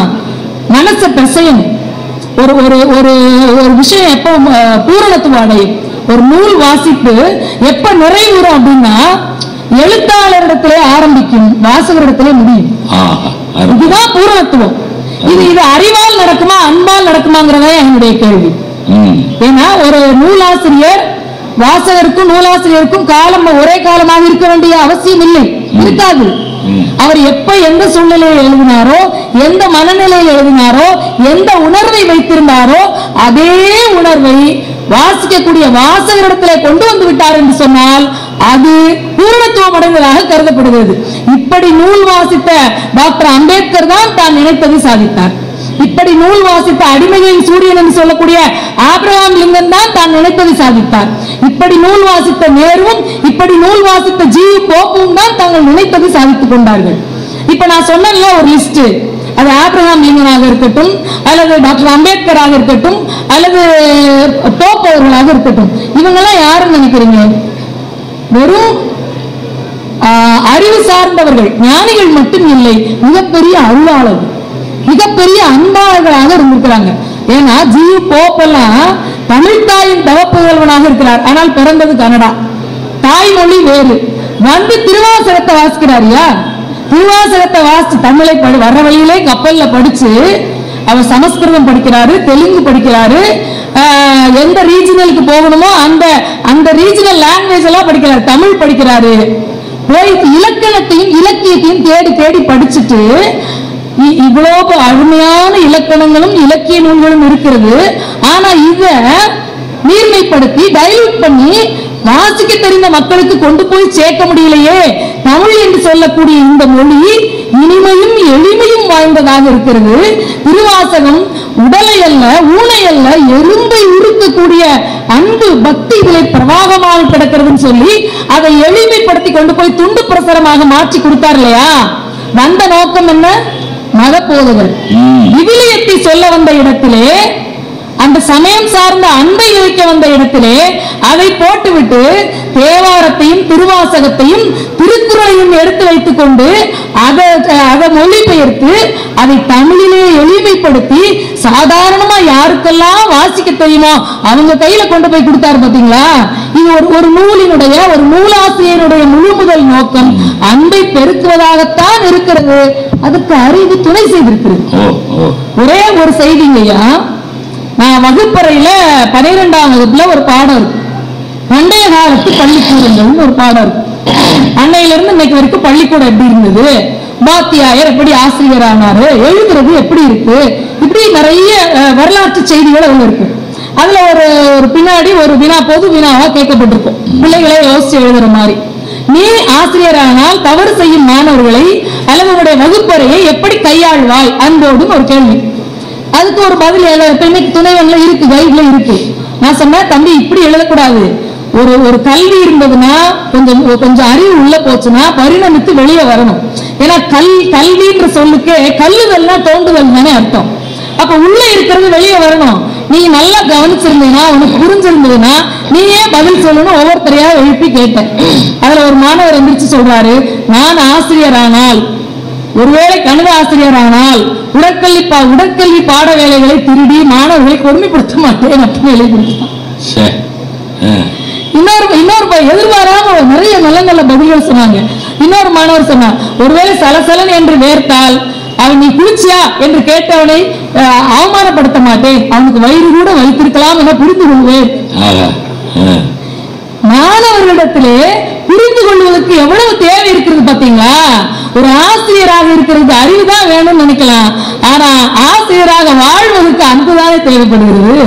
மனசை பிசையணும் ஒரு ஒரு ஒரு ஒரு விஷயம் எப்போ அஹ், பூரணத்துவம் அடையும் ஒரு நூல் வாசிப்பு எப்ப நிறைவுறும் அப்படின்னா எழுத்தாளரிடத்திலே ஆரம்பிக்கும் வாசகரிடத்திலே முடியும் ஆஹா அருமை இதுதான் பூரணத்துவம் இது இது அறிவால் நடக்குமா அன்பால் நடக்குமாங்கிறதா என்னுடைய கேள்வி ம் ஏன்னா ஒரு நூலாசிரியர் வாசகருக்கும் நூலாசிரியருக்கும் காலம் ஒரே காலமாக இருக்க வேண்டிய அவசியம் இல்லை இருக்காது ம். அவர் எப்ப எந்த சூழ்நிலையில் எழுதினாரோ எந்த மனநிலையில் எழுதினாரோ எந்த உணர்வை வைத்திருந்தாரோ அதே உணர்வை வாசிக்கக்கூடிய வாசகரிடத்திலே கொண்டு வந்து விட்டார் என்று சொன்னால் அது பூரணத்துவம் அடைந்ததாக கருதப்படுகிறது இப்படி நூல் வாசித்த டாக்டர் அம்பேத்கர் தான் தான் நினைத்ததை சாதித்தார் இப்படி நூல் வாசித்த அடிமைகளின் சூரியன் என்று சொல்லக்கூடிய ஆபிரகாம் லிங்கன் தான் தான் நினைத்ததை சாதித்தார் இப்படி நூல் வாசித்த நேருவும் இப்படி நூல் வாசித்த ஜி போப்பும் தான் தாங்கள் நினைத்ததை சாதித்துக் கொண்டார்கள் இப்ப நான் சொன்னேன்ல ஒரு லிஸ்ட் அது ஆபிரகாம் லிங்கனாக இருக்கட்டும் அல்லது டாக்டர் அம்பேத்கராக இருக்கட்டும் அல்லது போப் அவர்களாக இருக்கட்டும் இவங்கெல்லாம் யாருன்னு நினைக்கிறீங்க வெறும் ஆஹ், அறிவு சார்ந்தவர்கள் ஞானிகள் மட்டும் இல்லை மிகப்பெரிய அருளாளர்கள் மிகப்பெரிய அன்பாளர்களாக இருந்திருக்கிறாங்க ஏன்னா ஜி போப்பெல்லாம் தமிழ் தாயின் தவப்புதல்வனாக இருக்கிறார் ஆனால் பிறந்தது கனடா தாய்மொழி வேறு வந்து திருவாசகத்தை வாசிக்கிறாரியா திருவாசகத்தை வாசிச்சு தமிழை படி வர்ற வழியிலே கப்பல்ல படிச்சு அவர் சமஸ்கிருதம் படிக்கிறாரு தெலுங்கு படிக்கிறாரு ஆஹ், எந்த ரீஜனலுக்கு போகணுமோ அந்த அந்த ரீஜனல் லாங்குவேஜ் எல்லாம் படிக்கிறாரு தமிழ் படிக்கிறாரு போய் இலக்கணத்தையும் இலக்கியத்தையும் தேடி தேடி படிச்சுட்டு இ- இவ்வளவு அருமையான இலக்கணங்களும் இலக்கிய நூல்களும் இருக்கிறது ஆனா இத நீர்மைப்படுத்தி டைல்யூட் பண்ணி வாசிக்க தெரிந்த மக்களுக்கு கொண்டு போய் சேர்க்க முடியலையே தமிழ் என்று சொல்லக்கூடிய இந்த மொழி இனிமையும் எளிமையும் வாய்ந்ததாக இருக்கிறது திருவாசகம் உடலை அல்ல ஊனை அல்ல எறும்பை உருக்கக்கூடிய அன்பு பக்தி இதில் பிரவாகமாக கிடக்கிறதுன்னு சொல்லி அதை எளிமைப்படுத்தி கொண்டு போய் துண்டு பிரசுரமாக மாற்றி கொடுத்தார் இல்லையா வந்த நோக்கம் என்ன மத போதகர் ம். விவிலியத்தை சொல்ல வந்த இடத்திலே அந்த சமயம் சார்ந்த அன்பை வைக்க வந்த இடத்திலே அதை போட்டுவிட்டு தேவாரத்தையும் திருவாசகத்தையும் திருக்குறளையும் எடுத்து வைத்துக் கொண்டு அதை அதை மொழிபெயர்த்து அதை தமிழிலே எளிமைப்படுத்தி சாதாரணமா யாருக்கெல்லாம் வாசிக்க தெரியுமோ அவங்க கையில கொண்டு போய் கொடுத்தாரு பாத்தீங்களா இது ஒரு ஒரு நூலினுடைய ஒரு நூலாசிரியருடைய முழு முதல் நோக்கம் அன்பை பெருக்குவதாகத்தான் இருக்கிறது அதுக்கு அறிவு துணை செய்திருக்கிறது ஓ ஓ ஒரே ஒரு செய்திங்கய்யா நான் வகுப்பறையில பனிரெண்டாம் வகுப்புல ஒரு பாடம் இருக்கு பண்டைய காலத்து பள்ளிக்கூடங்கள்னு ஒரு பாடம் இருக்கு அன்னையில இருந்து இன்னைக்கு வரைக்கும் பள்ளிக்கூடம் எப்படி இருந்தது பாத்தியாயர் எப்படி ஆசிரியர் ஆனாரு எழுதுறது எப்படி இருக்கு இப்படி நிறைய அஹ், வரலாற்று செய்திகள் அதுல இருக்கு அதுல ஒரு ஒரு பின்னாடி ஒரு வினா பொது வினாவா கேட்கப்பட்டிருக்கும் பிள்ளைகளே யோசிச்சு எழுதுற மாதிரி நீ ஆசிரியரானால் தவறு செய்யும் மாணவர்களை அல்லது உன்னுடைய வகுப்பறையை எப்படி கையாள்வாய் அன்போடுன்னு ஒரு கேள்வி அதுக்கு ஒரு பதில் எழுத எப்பயுமே துணைவன்ல இருக்கு கைட்ல இருக்கு நான் சொன்னேன் தம்பி இப்படி எழுதக்கூடாது ஒரு ஒரு கல்வி இருந்ததுன்னா கொஞ்சம் கொஞ்சம் அறிவு உள்ள போச்சுன்னா பரிணமித்து வெளியே வரணும் ஏன்னா கல் கல்வின்ற சொல்லுக்கு கல்லுதல்னா தோண்டுதல் தானே அர்த்தம் அப்ப உள்ள இருக்கிறது வெளியே வரணும் நீ நல்லா கவனிச்சிருந்தீங்கன்னா உனக்கு புரிஞ்சிருந்ததுன்னா நீயே பதில் சொல்லணும் ஒவ்வொருத்தரையா எழுப்பி கேட்டேன் அதுல ஒரு மாணவர் எந்திரிச்சு சொல்றாரு நான் ஆசிரியரானால் ஒருவேளை கணித ஆசிரியரானால் உடற்கல்வி பா உடற்கல்வி பாட வேலைகளை திருடி மாணவர்களை கொடுமைப்படுத்த மாட்டேன் அப்படின்னு எழுதி கொடுத்தான் சே ஆ. இன்னொரு இன்னொரு பையன் எதிர்பாராம நிறைய நல்ல நல்ல பதில்கள் சொன்னாங்க இன்னொரு மாணவர் சொன்னான் ஒருவேளை சலசலன் என்று வேர்த்தால் அவன் நீ குளிச்சியா என்று கேட்டவனை அஹ், அவமானப்படுத்த மாட்டேன் அவனுக்கு வயிறு கூட வைத்திருக்கலாம் என புரிந்து கொள்வேன் ஆஹா ஆ. மாணவர்களிடத்திலே புரிந்து கொள்வதற்கு எவ்வளவு தேவை இருக்கிறது பாத்தீங்களா ஒரு ஆசிரியராக இருக்கிறது அறிவுதான் வேணும்னு நினைக்கலாம் ஆனா ஆசிரியராக வாழ்வதற்கு அன்புதானே தேவைப்படுகிறது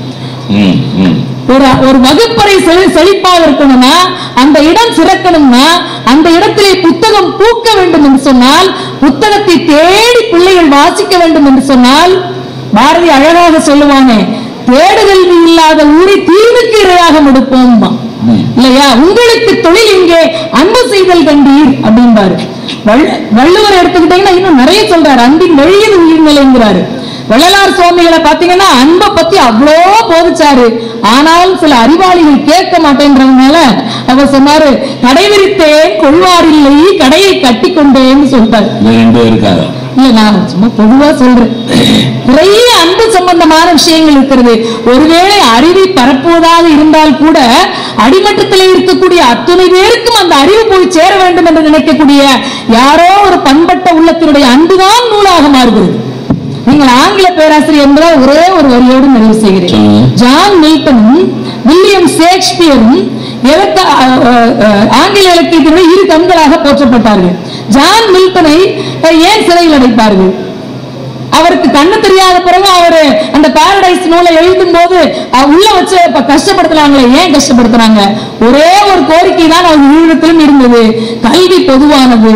ம் ம் ஒரு ஒரு வகுப்பறை செழி- செழிப்பாக இருக்கணும்னா அந்த இடம் சிறக்கணும்னா அந்த இடத்திலே புத்தகம் பூக்க வேண்டும் என்று சொன்னால் புத்தகத்தை தேடி பிள்ளைகள் வாசிக்க வேண்டும் என்று சொன்னால் பாரதி அழகாக சொல்லுவானே தேடுகல்வி இல்லாத ஊரை தீவுக்கு இரையாக முடிப்போம் ம். இல்லையா உங்களுக்கு தொழில் இங்கே அன்பு செய்தல் கண்டீர் அப்படின்பாரு வள்- வள்ளுவர் எடுத்துக்கிட்டீங்கன்னா இன்னும் நிறைய சொல்றாரு அன்பின் வெளியது உயிர்நிலைங்கிறாரு வள்ளலார் சுவாமிகளை பாத்தீங்கன்னா அன்பை பத்தி அவ்வளோ போதிச்சாரு ஆனாலும் சில அறிவாளிகள் கேட்க மாட்டேன்றதுனால அவர் சொன்னாரு கடை விரித்தேன் கொள்வாரில்லை கடையை கட்டி கொண்டேன்னு சொல்லிட்டாரு இந்த ரெண்டு இருக்காது இல்ல நான் சும்மா பொதுவா சொல்றேன் நிறைய அன்பு சம்பந்தமான விஷயங்கள் இருக்கிறது ஒருவேளை அறிவை பரப்புவதாக இருந்தால் கூட அடிமட்டத்தில் இருக்கக்கூடிய அத்துணை பேருக்கும் அந்த அறிவு போய் சேர வேண்டும் என்று நினைக்கக்கூடிய யாரோ ஒரு பண்பட்ட உள்ளத்தினுடைய அன்புதான் நூலாக மாறுகிறது நீங்கள் ஆங்கில பேராசிரியர் என்பதால் ஒரே ஒரு வரியோடு நிறைவு செய்கிறேன் சொல்லுங்க. ஜான் மில்டனும் வில்லியம் ஷேக்ஸ்பியரும் எதற்கு அஹ், அஹ், அஹ், ஆங்கில இலக்கியத்தினுடைய இரு கண்களாக போற்றப்பட்டார்கள் ஜான் மில்டனை அஹ், ஏன் சிறையில் அடைப்பார்கள் அவருக்கு கண்ணு தெரியாத பிறகு அவரு அந்த பாரடைஸ் நூலை எழுதும் போது அஹ், உள்ள வச்சு இப்ப கஷ்டப்படுத்துறாங்களே ஏன் கஷ்டப்படுத்துறாங்க ஒரே ஒரு கோரிக்கை தான் அவர் உள்ளத்திலும் இருந்தது கல்வி பொதுவானது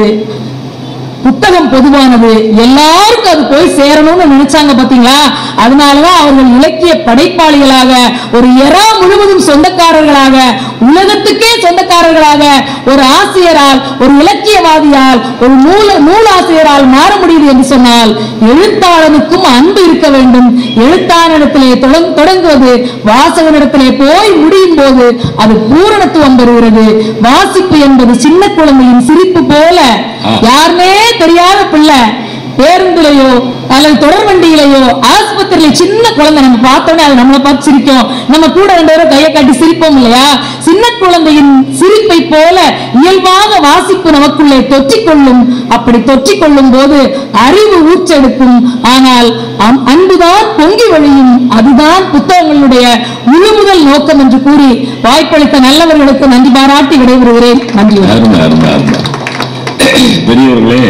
புத்தகம் பொதுவானது எல்லாருக்கும் அது போய் சேரணும்னு நினைச்சாங்க பாத்தீங்களா அதனாலதான் அவர்கள் இலக்கிய படைப்பாளிகளாக ஒரு எரா முழுவதும் சொந்தக்காரர்களாக உலகத்துக்கே சொந்தக்காரர்களாக ஒரு ஆசிரியரால் ஒரு இலக்கியவாதியால் ஒரு நூல நூலாசிரியரால் மாற முடியுது என்று சொன்னால் எழுத்தாளனுக்கும் அன்பு இருக்க வேண்டும் எழுத்தாளனிடத்திலே தொடங்- தொடங்குவது வாசகனிடத்திலே போய் முடியும் போது அது பூரணத்துவம் பெறுகிறது வாசிப்பு என்பது சின்ன குழந்தையின் சிரிப்பு போல ஆ. யாருமே தெரியாத பிள்ளை பேருந்துலயோ அல்லது தொடர் வண்டியிலையோ ஆஸ்பத்திரியில சின்ன குழந்தை நம்ம பார்த்தோன்னே அது நம்மளை பார்த்து சிரிக்கும் நம்ம கூட ரெண்டு பேரும் கையை காட்டி சிரிப்போம் இல்லையா சின்ன குழந்தையின் சிரிப்பை போல இயல்பாக வாசிப்பு நமக்குள்ளே தொற்றிக்கொள்ளும் அப்படி தொற்றிக்கொள்ளும் போது அறிவு ஊற்றெடுக்கும் ஆனால் அம்- அன்புதான் பொங்கி வழியும் அதுதான் புத்தகங்களுடைய முழு முதல் நோக்கம் என்று கூறி வாய்ப்பளித்த நல்லவர்களுக்கு நன்றி பாராட்டி விடைபெறுகிறேன் நன்றி வணக்கம். அருமை அருமை அருமை பெரியவர்களே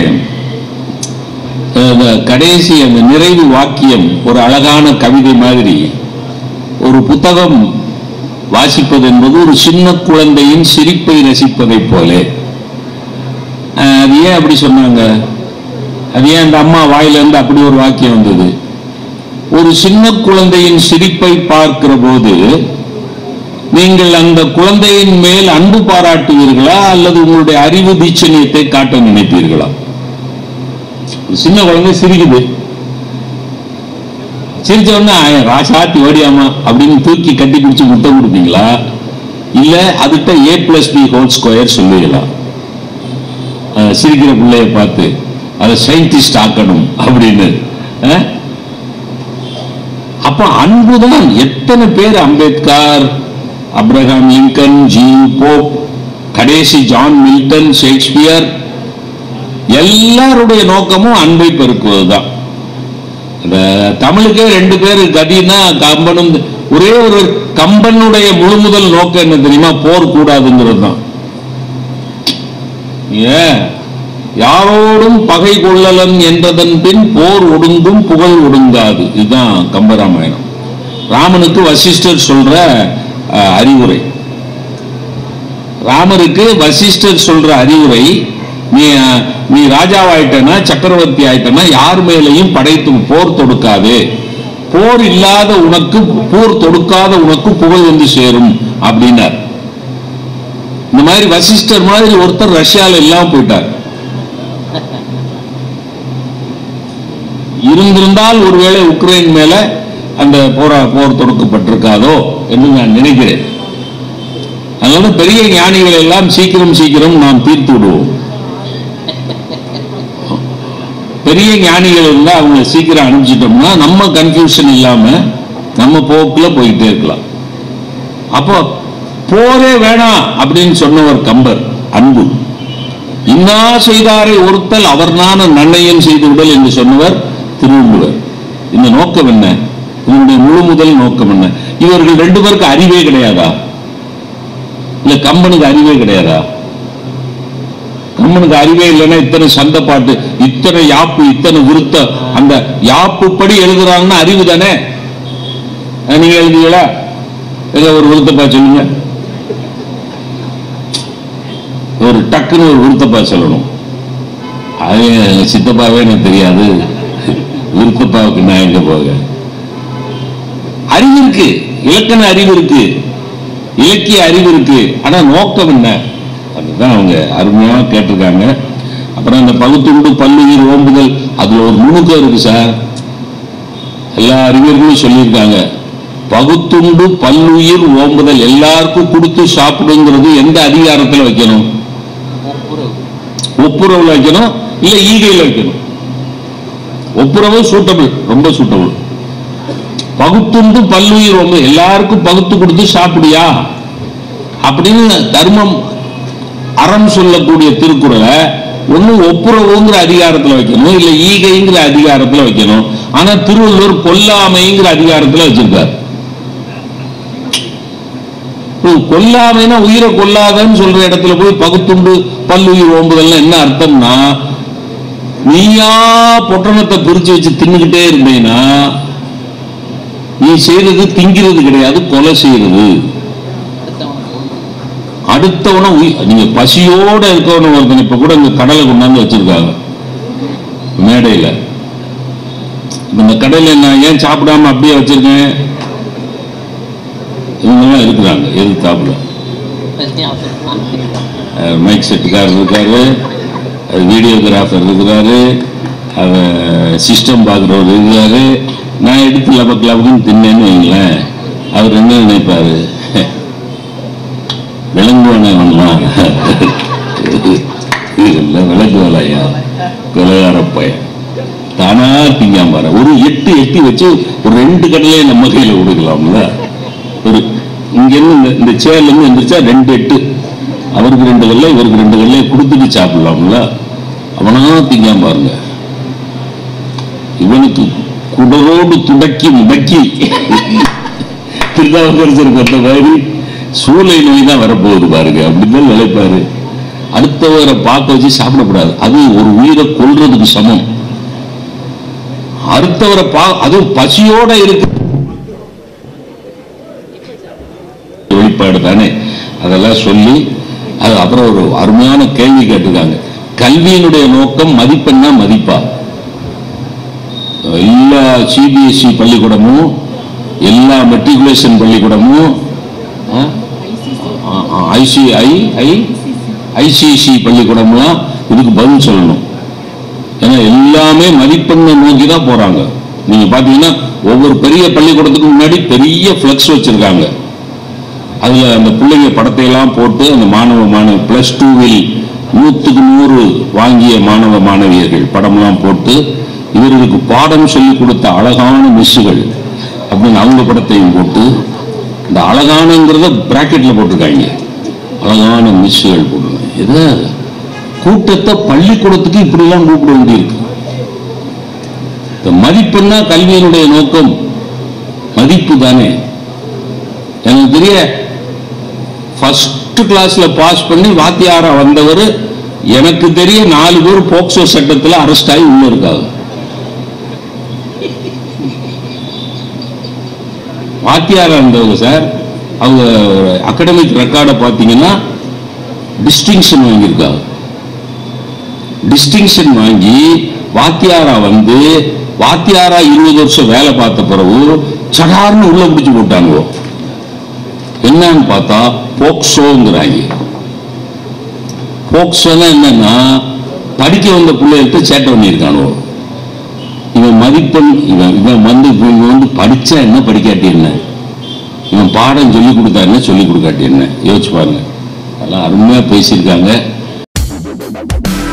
அந்த கடைசி அந்த நிறைவு வாக்கியம் ஒரு அழகான கவிதை மாதிரி ஒரு புத்தகம் வாசிப்பது என்பது ஒரு சின்ன குழந்தையின் சிரிப்பை ரசிப்பதைப் போல அஹ், அது ஏன் அப்படி சொன்னாங்க அது ஏன் அந்த அம்மா வாயிலிருந்து அப்படி ஒரு வாக்கியம் வந்தது ஒரு சின்ன குழந்தையின் சிரிப்பை பார்க்கிற போது நீங்கள் அந்த குழந்தையின் மேல் அன்பு பாராட்டுவீர்களா அல்லது உங்களுடைய அறிவு தீட்சணியத்தை காட்ட நினைப்பீர்களா ஒரு சின்ன குழந்தை சிரிக்குது சிரிச்ச உடனே "ஆ, ராசாத்தி ஓடியாமா அப்படின்னு தூக்கி கட்டி பிடிச்சு முத்தம் கொடுப்பீங்களா இல்ல அதுகிட்ட A plus B whole square சொல்லுவீங்களா அஹ் சிரிக்கிற பிள்ளைய பார்த்து அதை சயின்டிஸ்ட் ஆக்கணும் அப்படின்னு அஹ்? அப்ப அன்புதான் எத்தனை பேர் Ambedkar Abraham Lincoln G Pope கடைசி ஜான் மில்டன் ஷேக்ஸ்பியர் எல்லாருடைய நோக்கமும் அன்பை பெருக்குவதுதான் இந்த தமிழுக்கே ரெண்டு பேர் கதின்னா கம்பனும் ஒரே ஒரு கம்பனுடைய முழு முதல் நோக்கம் என்ன தெரியுமா போர் கூடாதுங்கிறது தான் ஏன் யாரோடும் பகை கொள்ளலன் என்றதன் பின் போர் ஒடுங்கும் புகழ் ஒடுங்காது இதுதான் கம்பராமாயணம் ராமனுக்கு வசிஷ்டர் சொல்ற அஹ், அறிவுரை ராமருக்கு வசிஷ்டர் சொல்ற அறிவுரை நீ அஹ், நீ ராஜாவாயிட்டனா சக்கரவர்த்தி ஆயிட்டனா யார் மேலையும் படைத்து போர் தொடுக்காது போர் இல்லாத உனக்கு போர் தொடுக்காத உனக்கு புகழ் வந்து சேரும் அப்படின்னார் இந்த மாதிரி வசிஷ்டர் மாதிரி ஒருத்தர் ரஷ்யால இல்லாம போயிட்டார் இருந்திருந்தால் ஒருவேளை உக்ரைன் மேல அந்த போரா போர் தொடுக்கப்பட்டிருக்காதோ என்று நான் நினைக்கிறேன் அதனால பெரிய ஞானிகளை எல்லாம் சீக்கிரம் சீக்கிரம் நாம் தீர்த்து விடுவோம் பெரிய ஞானிகள் இருந்தா அவங்க சீக்கிரம் அனுப்பிச்சிட்டோம்னா நம்ம கன்ஃபியூஷன் இல்லாம நம்ம போக்குல போயிட்டே இருக்கலாம் அப்போ போரே வேணாம் அப்படின்னு சொன்னவர் கம்பர் அன்பு இன்னா செய்தாரை ஒருத்தல் அவர் நான நன்னயம் செய்து விடல் என்று சொன்னவர் திருவள்ளுவர் இந்த நோக்கம் என்ன இதனுடைய முழு முதல் நோக்கம் என்ன இவர்கள் ரெண்டு பேருக்கு அறிவே கிடையாதா இல்ல கம்பனுக்கு அறிவே கிடையாதா கம்பனுக்கு அறிவே இல்லைன்னா இத்தனை சண்டை பாட்டு இத்தனை யாப்பு இத்தனை விருத்த அந்த யாப்பு படி எழுதுறாங்கன்னா அறிவு தானே அஹ் நீங்க எழுதுவீங்களா ஏதோ ஒரு விருத்தப்பா சொல்லுங்க ஒரு டக்குன்னு ஒரு விருத்தப்பா சொல்லணும் அது எங்க சித்தப்பாவே எனக்கு தெரியாது விருத்தப்பாவுக்கு நான் எங்க போக அறிவு இருக்கு இலக்கண அறிவு இருக்கு இலக்கிய அறிவு இருக்கு ஆனா நோக்கம் என்ன அதுதான் அவங்க அருமையா கேட்டிருக்காங்க அப்புறம் அந்த பகுத்துண்டு பல்லுயிர் ஓம்புதல் அதுல ஒரு நுணுக்கம் இருக்கு சார் எல்லா அறிஞர்களும் சொல்லியிருக்காங்க பகுத்துண்டு பல்லுயிர் ஓம்புதல் எல்லாருக்கும் கொடுத்து சாப்பிடுங்கிறது எந்த அதிகாரத்துல வைக்கணும் ஒப்புரவுல வைக்கணும் இல்ல ஈகையில வைக்கணும் ஒப்புரவு சூட்டபிள் ரொம்ப சூட்டபிள் பகுத்துண்டு பல்லுயிர் ஓம்பு எல்லாருக்கும் பகுத்து கொடுத்து சாப்பிடியா அப்படின்னு தர்மம் அறம் சொல்லக்கூடிய திருக்குறளை ஒண்ணு ஒப்புரவுங்கிற அதிகாரத்துல வைக்கணும் இல்ல ஈகைங்கிற அதிகாரத்துல வைக்கணும் ஆனா திருவள்ளுவர் கொல்லாமைங்கிற அதிகாரத்துல வச்சிருக்காரு இப்போ கொல்லாமைனா உயிரை கொல்லாதன்னு சொல்ற இடத்துல போய் பகுத்துண்டு பல்லுயிர் ஓம்புதல்னா என்ன அர்த்தம்னா நீயா பொட்டணத்தை பிரிச்சு வச்சு தின்னுக்கிட்டே இருந்தீங்கன்னா நீ செய்யறது திங்கிறது கிடையாது கொலை செய்யறது அடுத்தவன உயி- நீங்க பசியோட இருக்கவன ஒருத்தன் இப்ப கூட இங்க கடலை கொண்டாந்து வச்சிருக்காங்க மேடையில இப்ப இந்த கடையில நான் ஏன் சாப்பிடாம அப்படியே வச்சிருக்கேன் இவங்கெல்லாம் இருக்கிறாங்க எதிர்த்தாப்புல மைக் செட்டுக்காரர் இருக்காரு வீடியோகிராஃபர் இருக்கிறாரு சிஸ்டம் பார்க்குறவர் இருக்கிறாரு நான் எடுத்து லபக் லபக்குன்னு தின்னேன்னு வைங்களேன் அவர் என்ன நினைப்பாரு விளங்குவானே பண்ணலாம் இல்லை விளங்குவலையா கொலகார பையன் தானா திங்காம பாரு ஒரு எட்டு எட்டி வச்சு ஒரு ரெண்டு கடலையை நம்ம கையில கொடுக்கலாம்ல ஒரு இங்க இருந்து இந்த- இந்த சேர்ல இருந்து எந்திரிச்சா ரெண்டு எட்டு அவருக்கு ரெண்டு கல்லை இவருக்கு ரெண்டு கல்லை கொடுத்துட்டு சாப்பிடலாம்ல அவனா திங்காம பாருங்க இவனுக்கு குடரோடு துடக்கி முடக்கி திருநாவுக்கரசருக்கு வந்த மாதிரி சூளை நோய் தான் வரப்போகுது பாருங்க அப்படின்னு நினைப்பாரு அடுத்தவரை பார்க்க வச்சு சாப்பிடக்கூடாது அது ஒரு உயிரை கொல்றதுக்கு சமம் அடுத்தவரை பா அதுவும் பசியோட இருக்கு வெளிப்பாடு தானே அதெல்லாம் சொல்லி அது அப்புறம் ஒரு அருமையான கேள்வி கேட்டிருக்காங்க கல்வியினுடைய நோக்கம் மதிப்பெண்ணா மதிப்பா எல்லா சிபிஎஸ்இ பள்ளிக்கூடமும் எல்லா மெட்ரிகுலேஷன் பள்ளிக்கூடமும் ஐசிஐ ஐ ஐசிசி பள்ளிக்கூடம்லாம் இதுக்கு பதில் சொல்லணும் ஏன்னா எல்லாமே மதிப்பெண்ணை நோக்கி தான் போறாங்க நீங்க பாத்தீங்கன்னா ஒவ்வொரு பெரிய பள்ளிக்கூடத்துக்கு முன்னாடி பெரிய ஃபிளக்ஸ் வச்சிருக்காங்க அதுல அந்த பிள்ளைங்க படத்தை எல்லாம் போட்டு அந்த மாணவ மாணவி பிளஸ் டூவில் நூத்துக்கு நூறு வாங்கிய மாணவ மாணவியர்கள் படம்லாம் போட்டு இவர்களுக்கு பாடம் சொல்லி கொடுத்த அழகான மிஸ்ஸுகள் அப்படின்னு அவங்க படத்தையும் போட்டு இந்த அழகானங்கிறத பிராக்கெட்ல போட்டிருக்காங்க அழகான மிஸ்ஸுகள் போட்டிருக்காங்க எது கூட்டத்தை பள்ளிக்கூடத்துக்கு இப்படிலாம் கூப்பிட வேண்டியிருக்கு இந்த மதிப்பெண்ணா கல்வியினுடைய நோக்கம் மதிப்பு தானே எனக்கு தெரிய ஃபர்ஸ்ட் கிளாஸ்ல பாஸ் பண்ணி வாத்தியாரா வந்தவர் எனக்கு தெரிய நாலு பேர் போக்சோ சட்டத்துல அரெஸ்ட் ஆகி உள்ள இருக்காங்க வாத்தியாரா இருந்தவங்க சார் அவங்க அகடமிக் ரெக்கார்டை பார்த்தீங்கன்னா டிஸ்டிங்ஷன் வாங்கியிருக்காங்க டிஸ்டிங்ஷன் வாங்கி வாத்தியாரா வந்து வாத்தியாரா இருபது வருஷம் வேலை பார்த்த பிறகு சடார்னு உள்ள பிடிச்சு போட்டாங்க என்னன்னு பார்த்தா போக்சோங்கிறாங்க போக்சோன்னா என்னன்னா படிக்க வந்த பிள்ளைகள்கிட்ட சேட்டை பண்ணியிருக்கானோ இவன் மதிப்பெண் இவன் இவன் வந்து இவன் வந்து படிச்சா என்ன படிக்காட்டி என்ன இவன் பாடம் சொல்லி கொடுத்தா என்ன சொல்லி கொடுக்காட்டி என்ன யோசிச்சு பாருங்க அதெல்லாம் அருமையா பேசியிருக்காங்க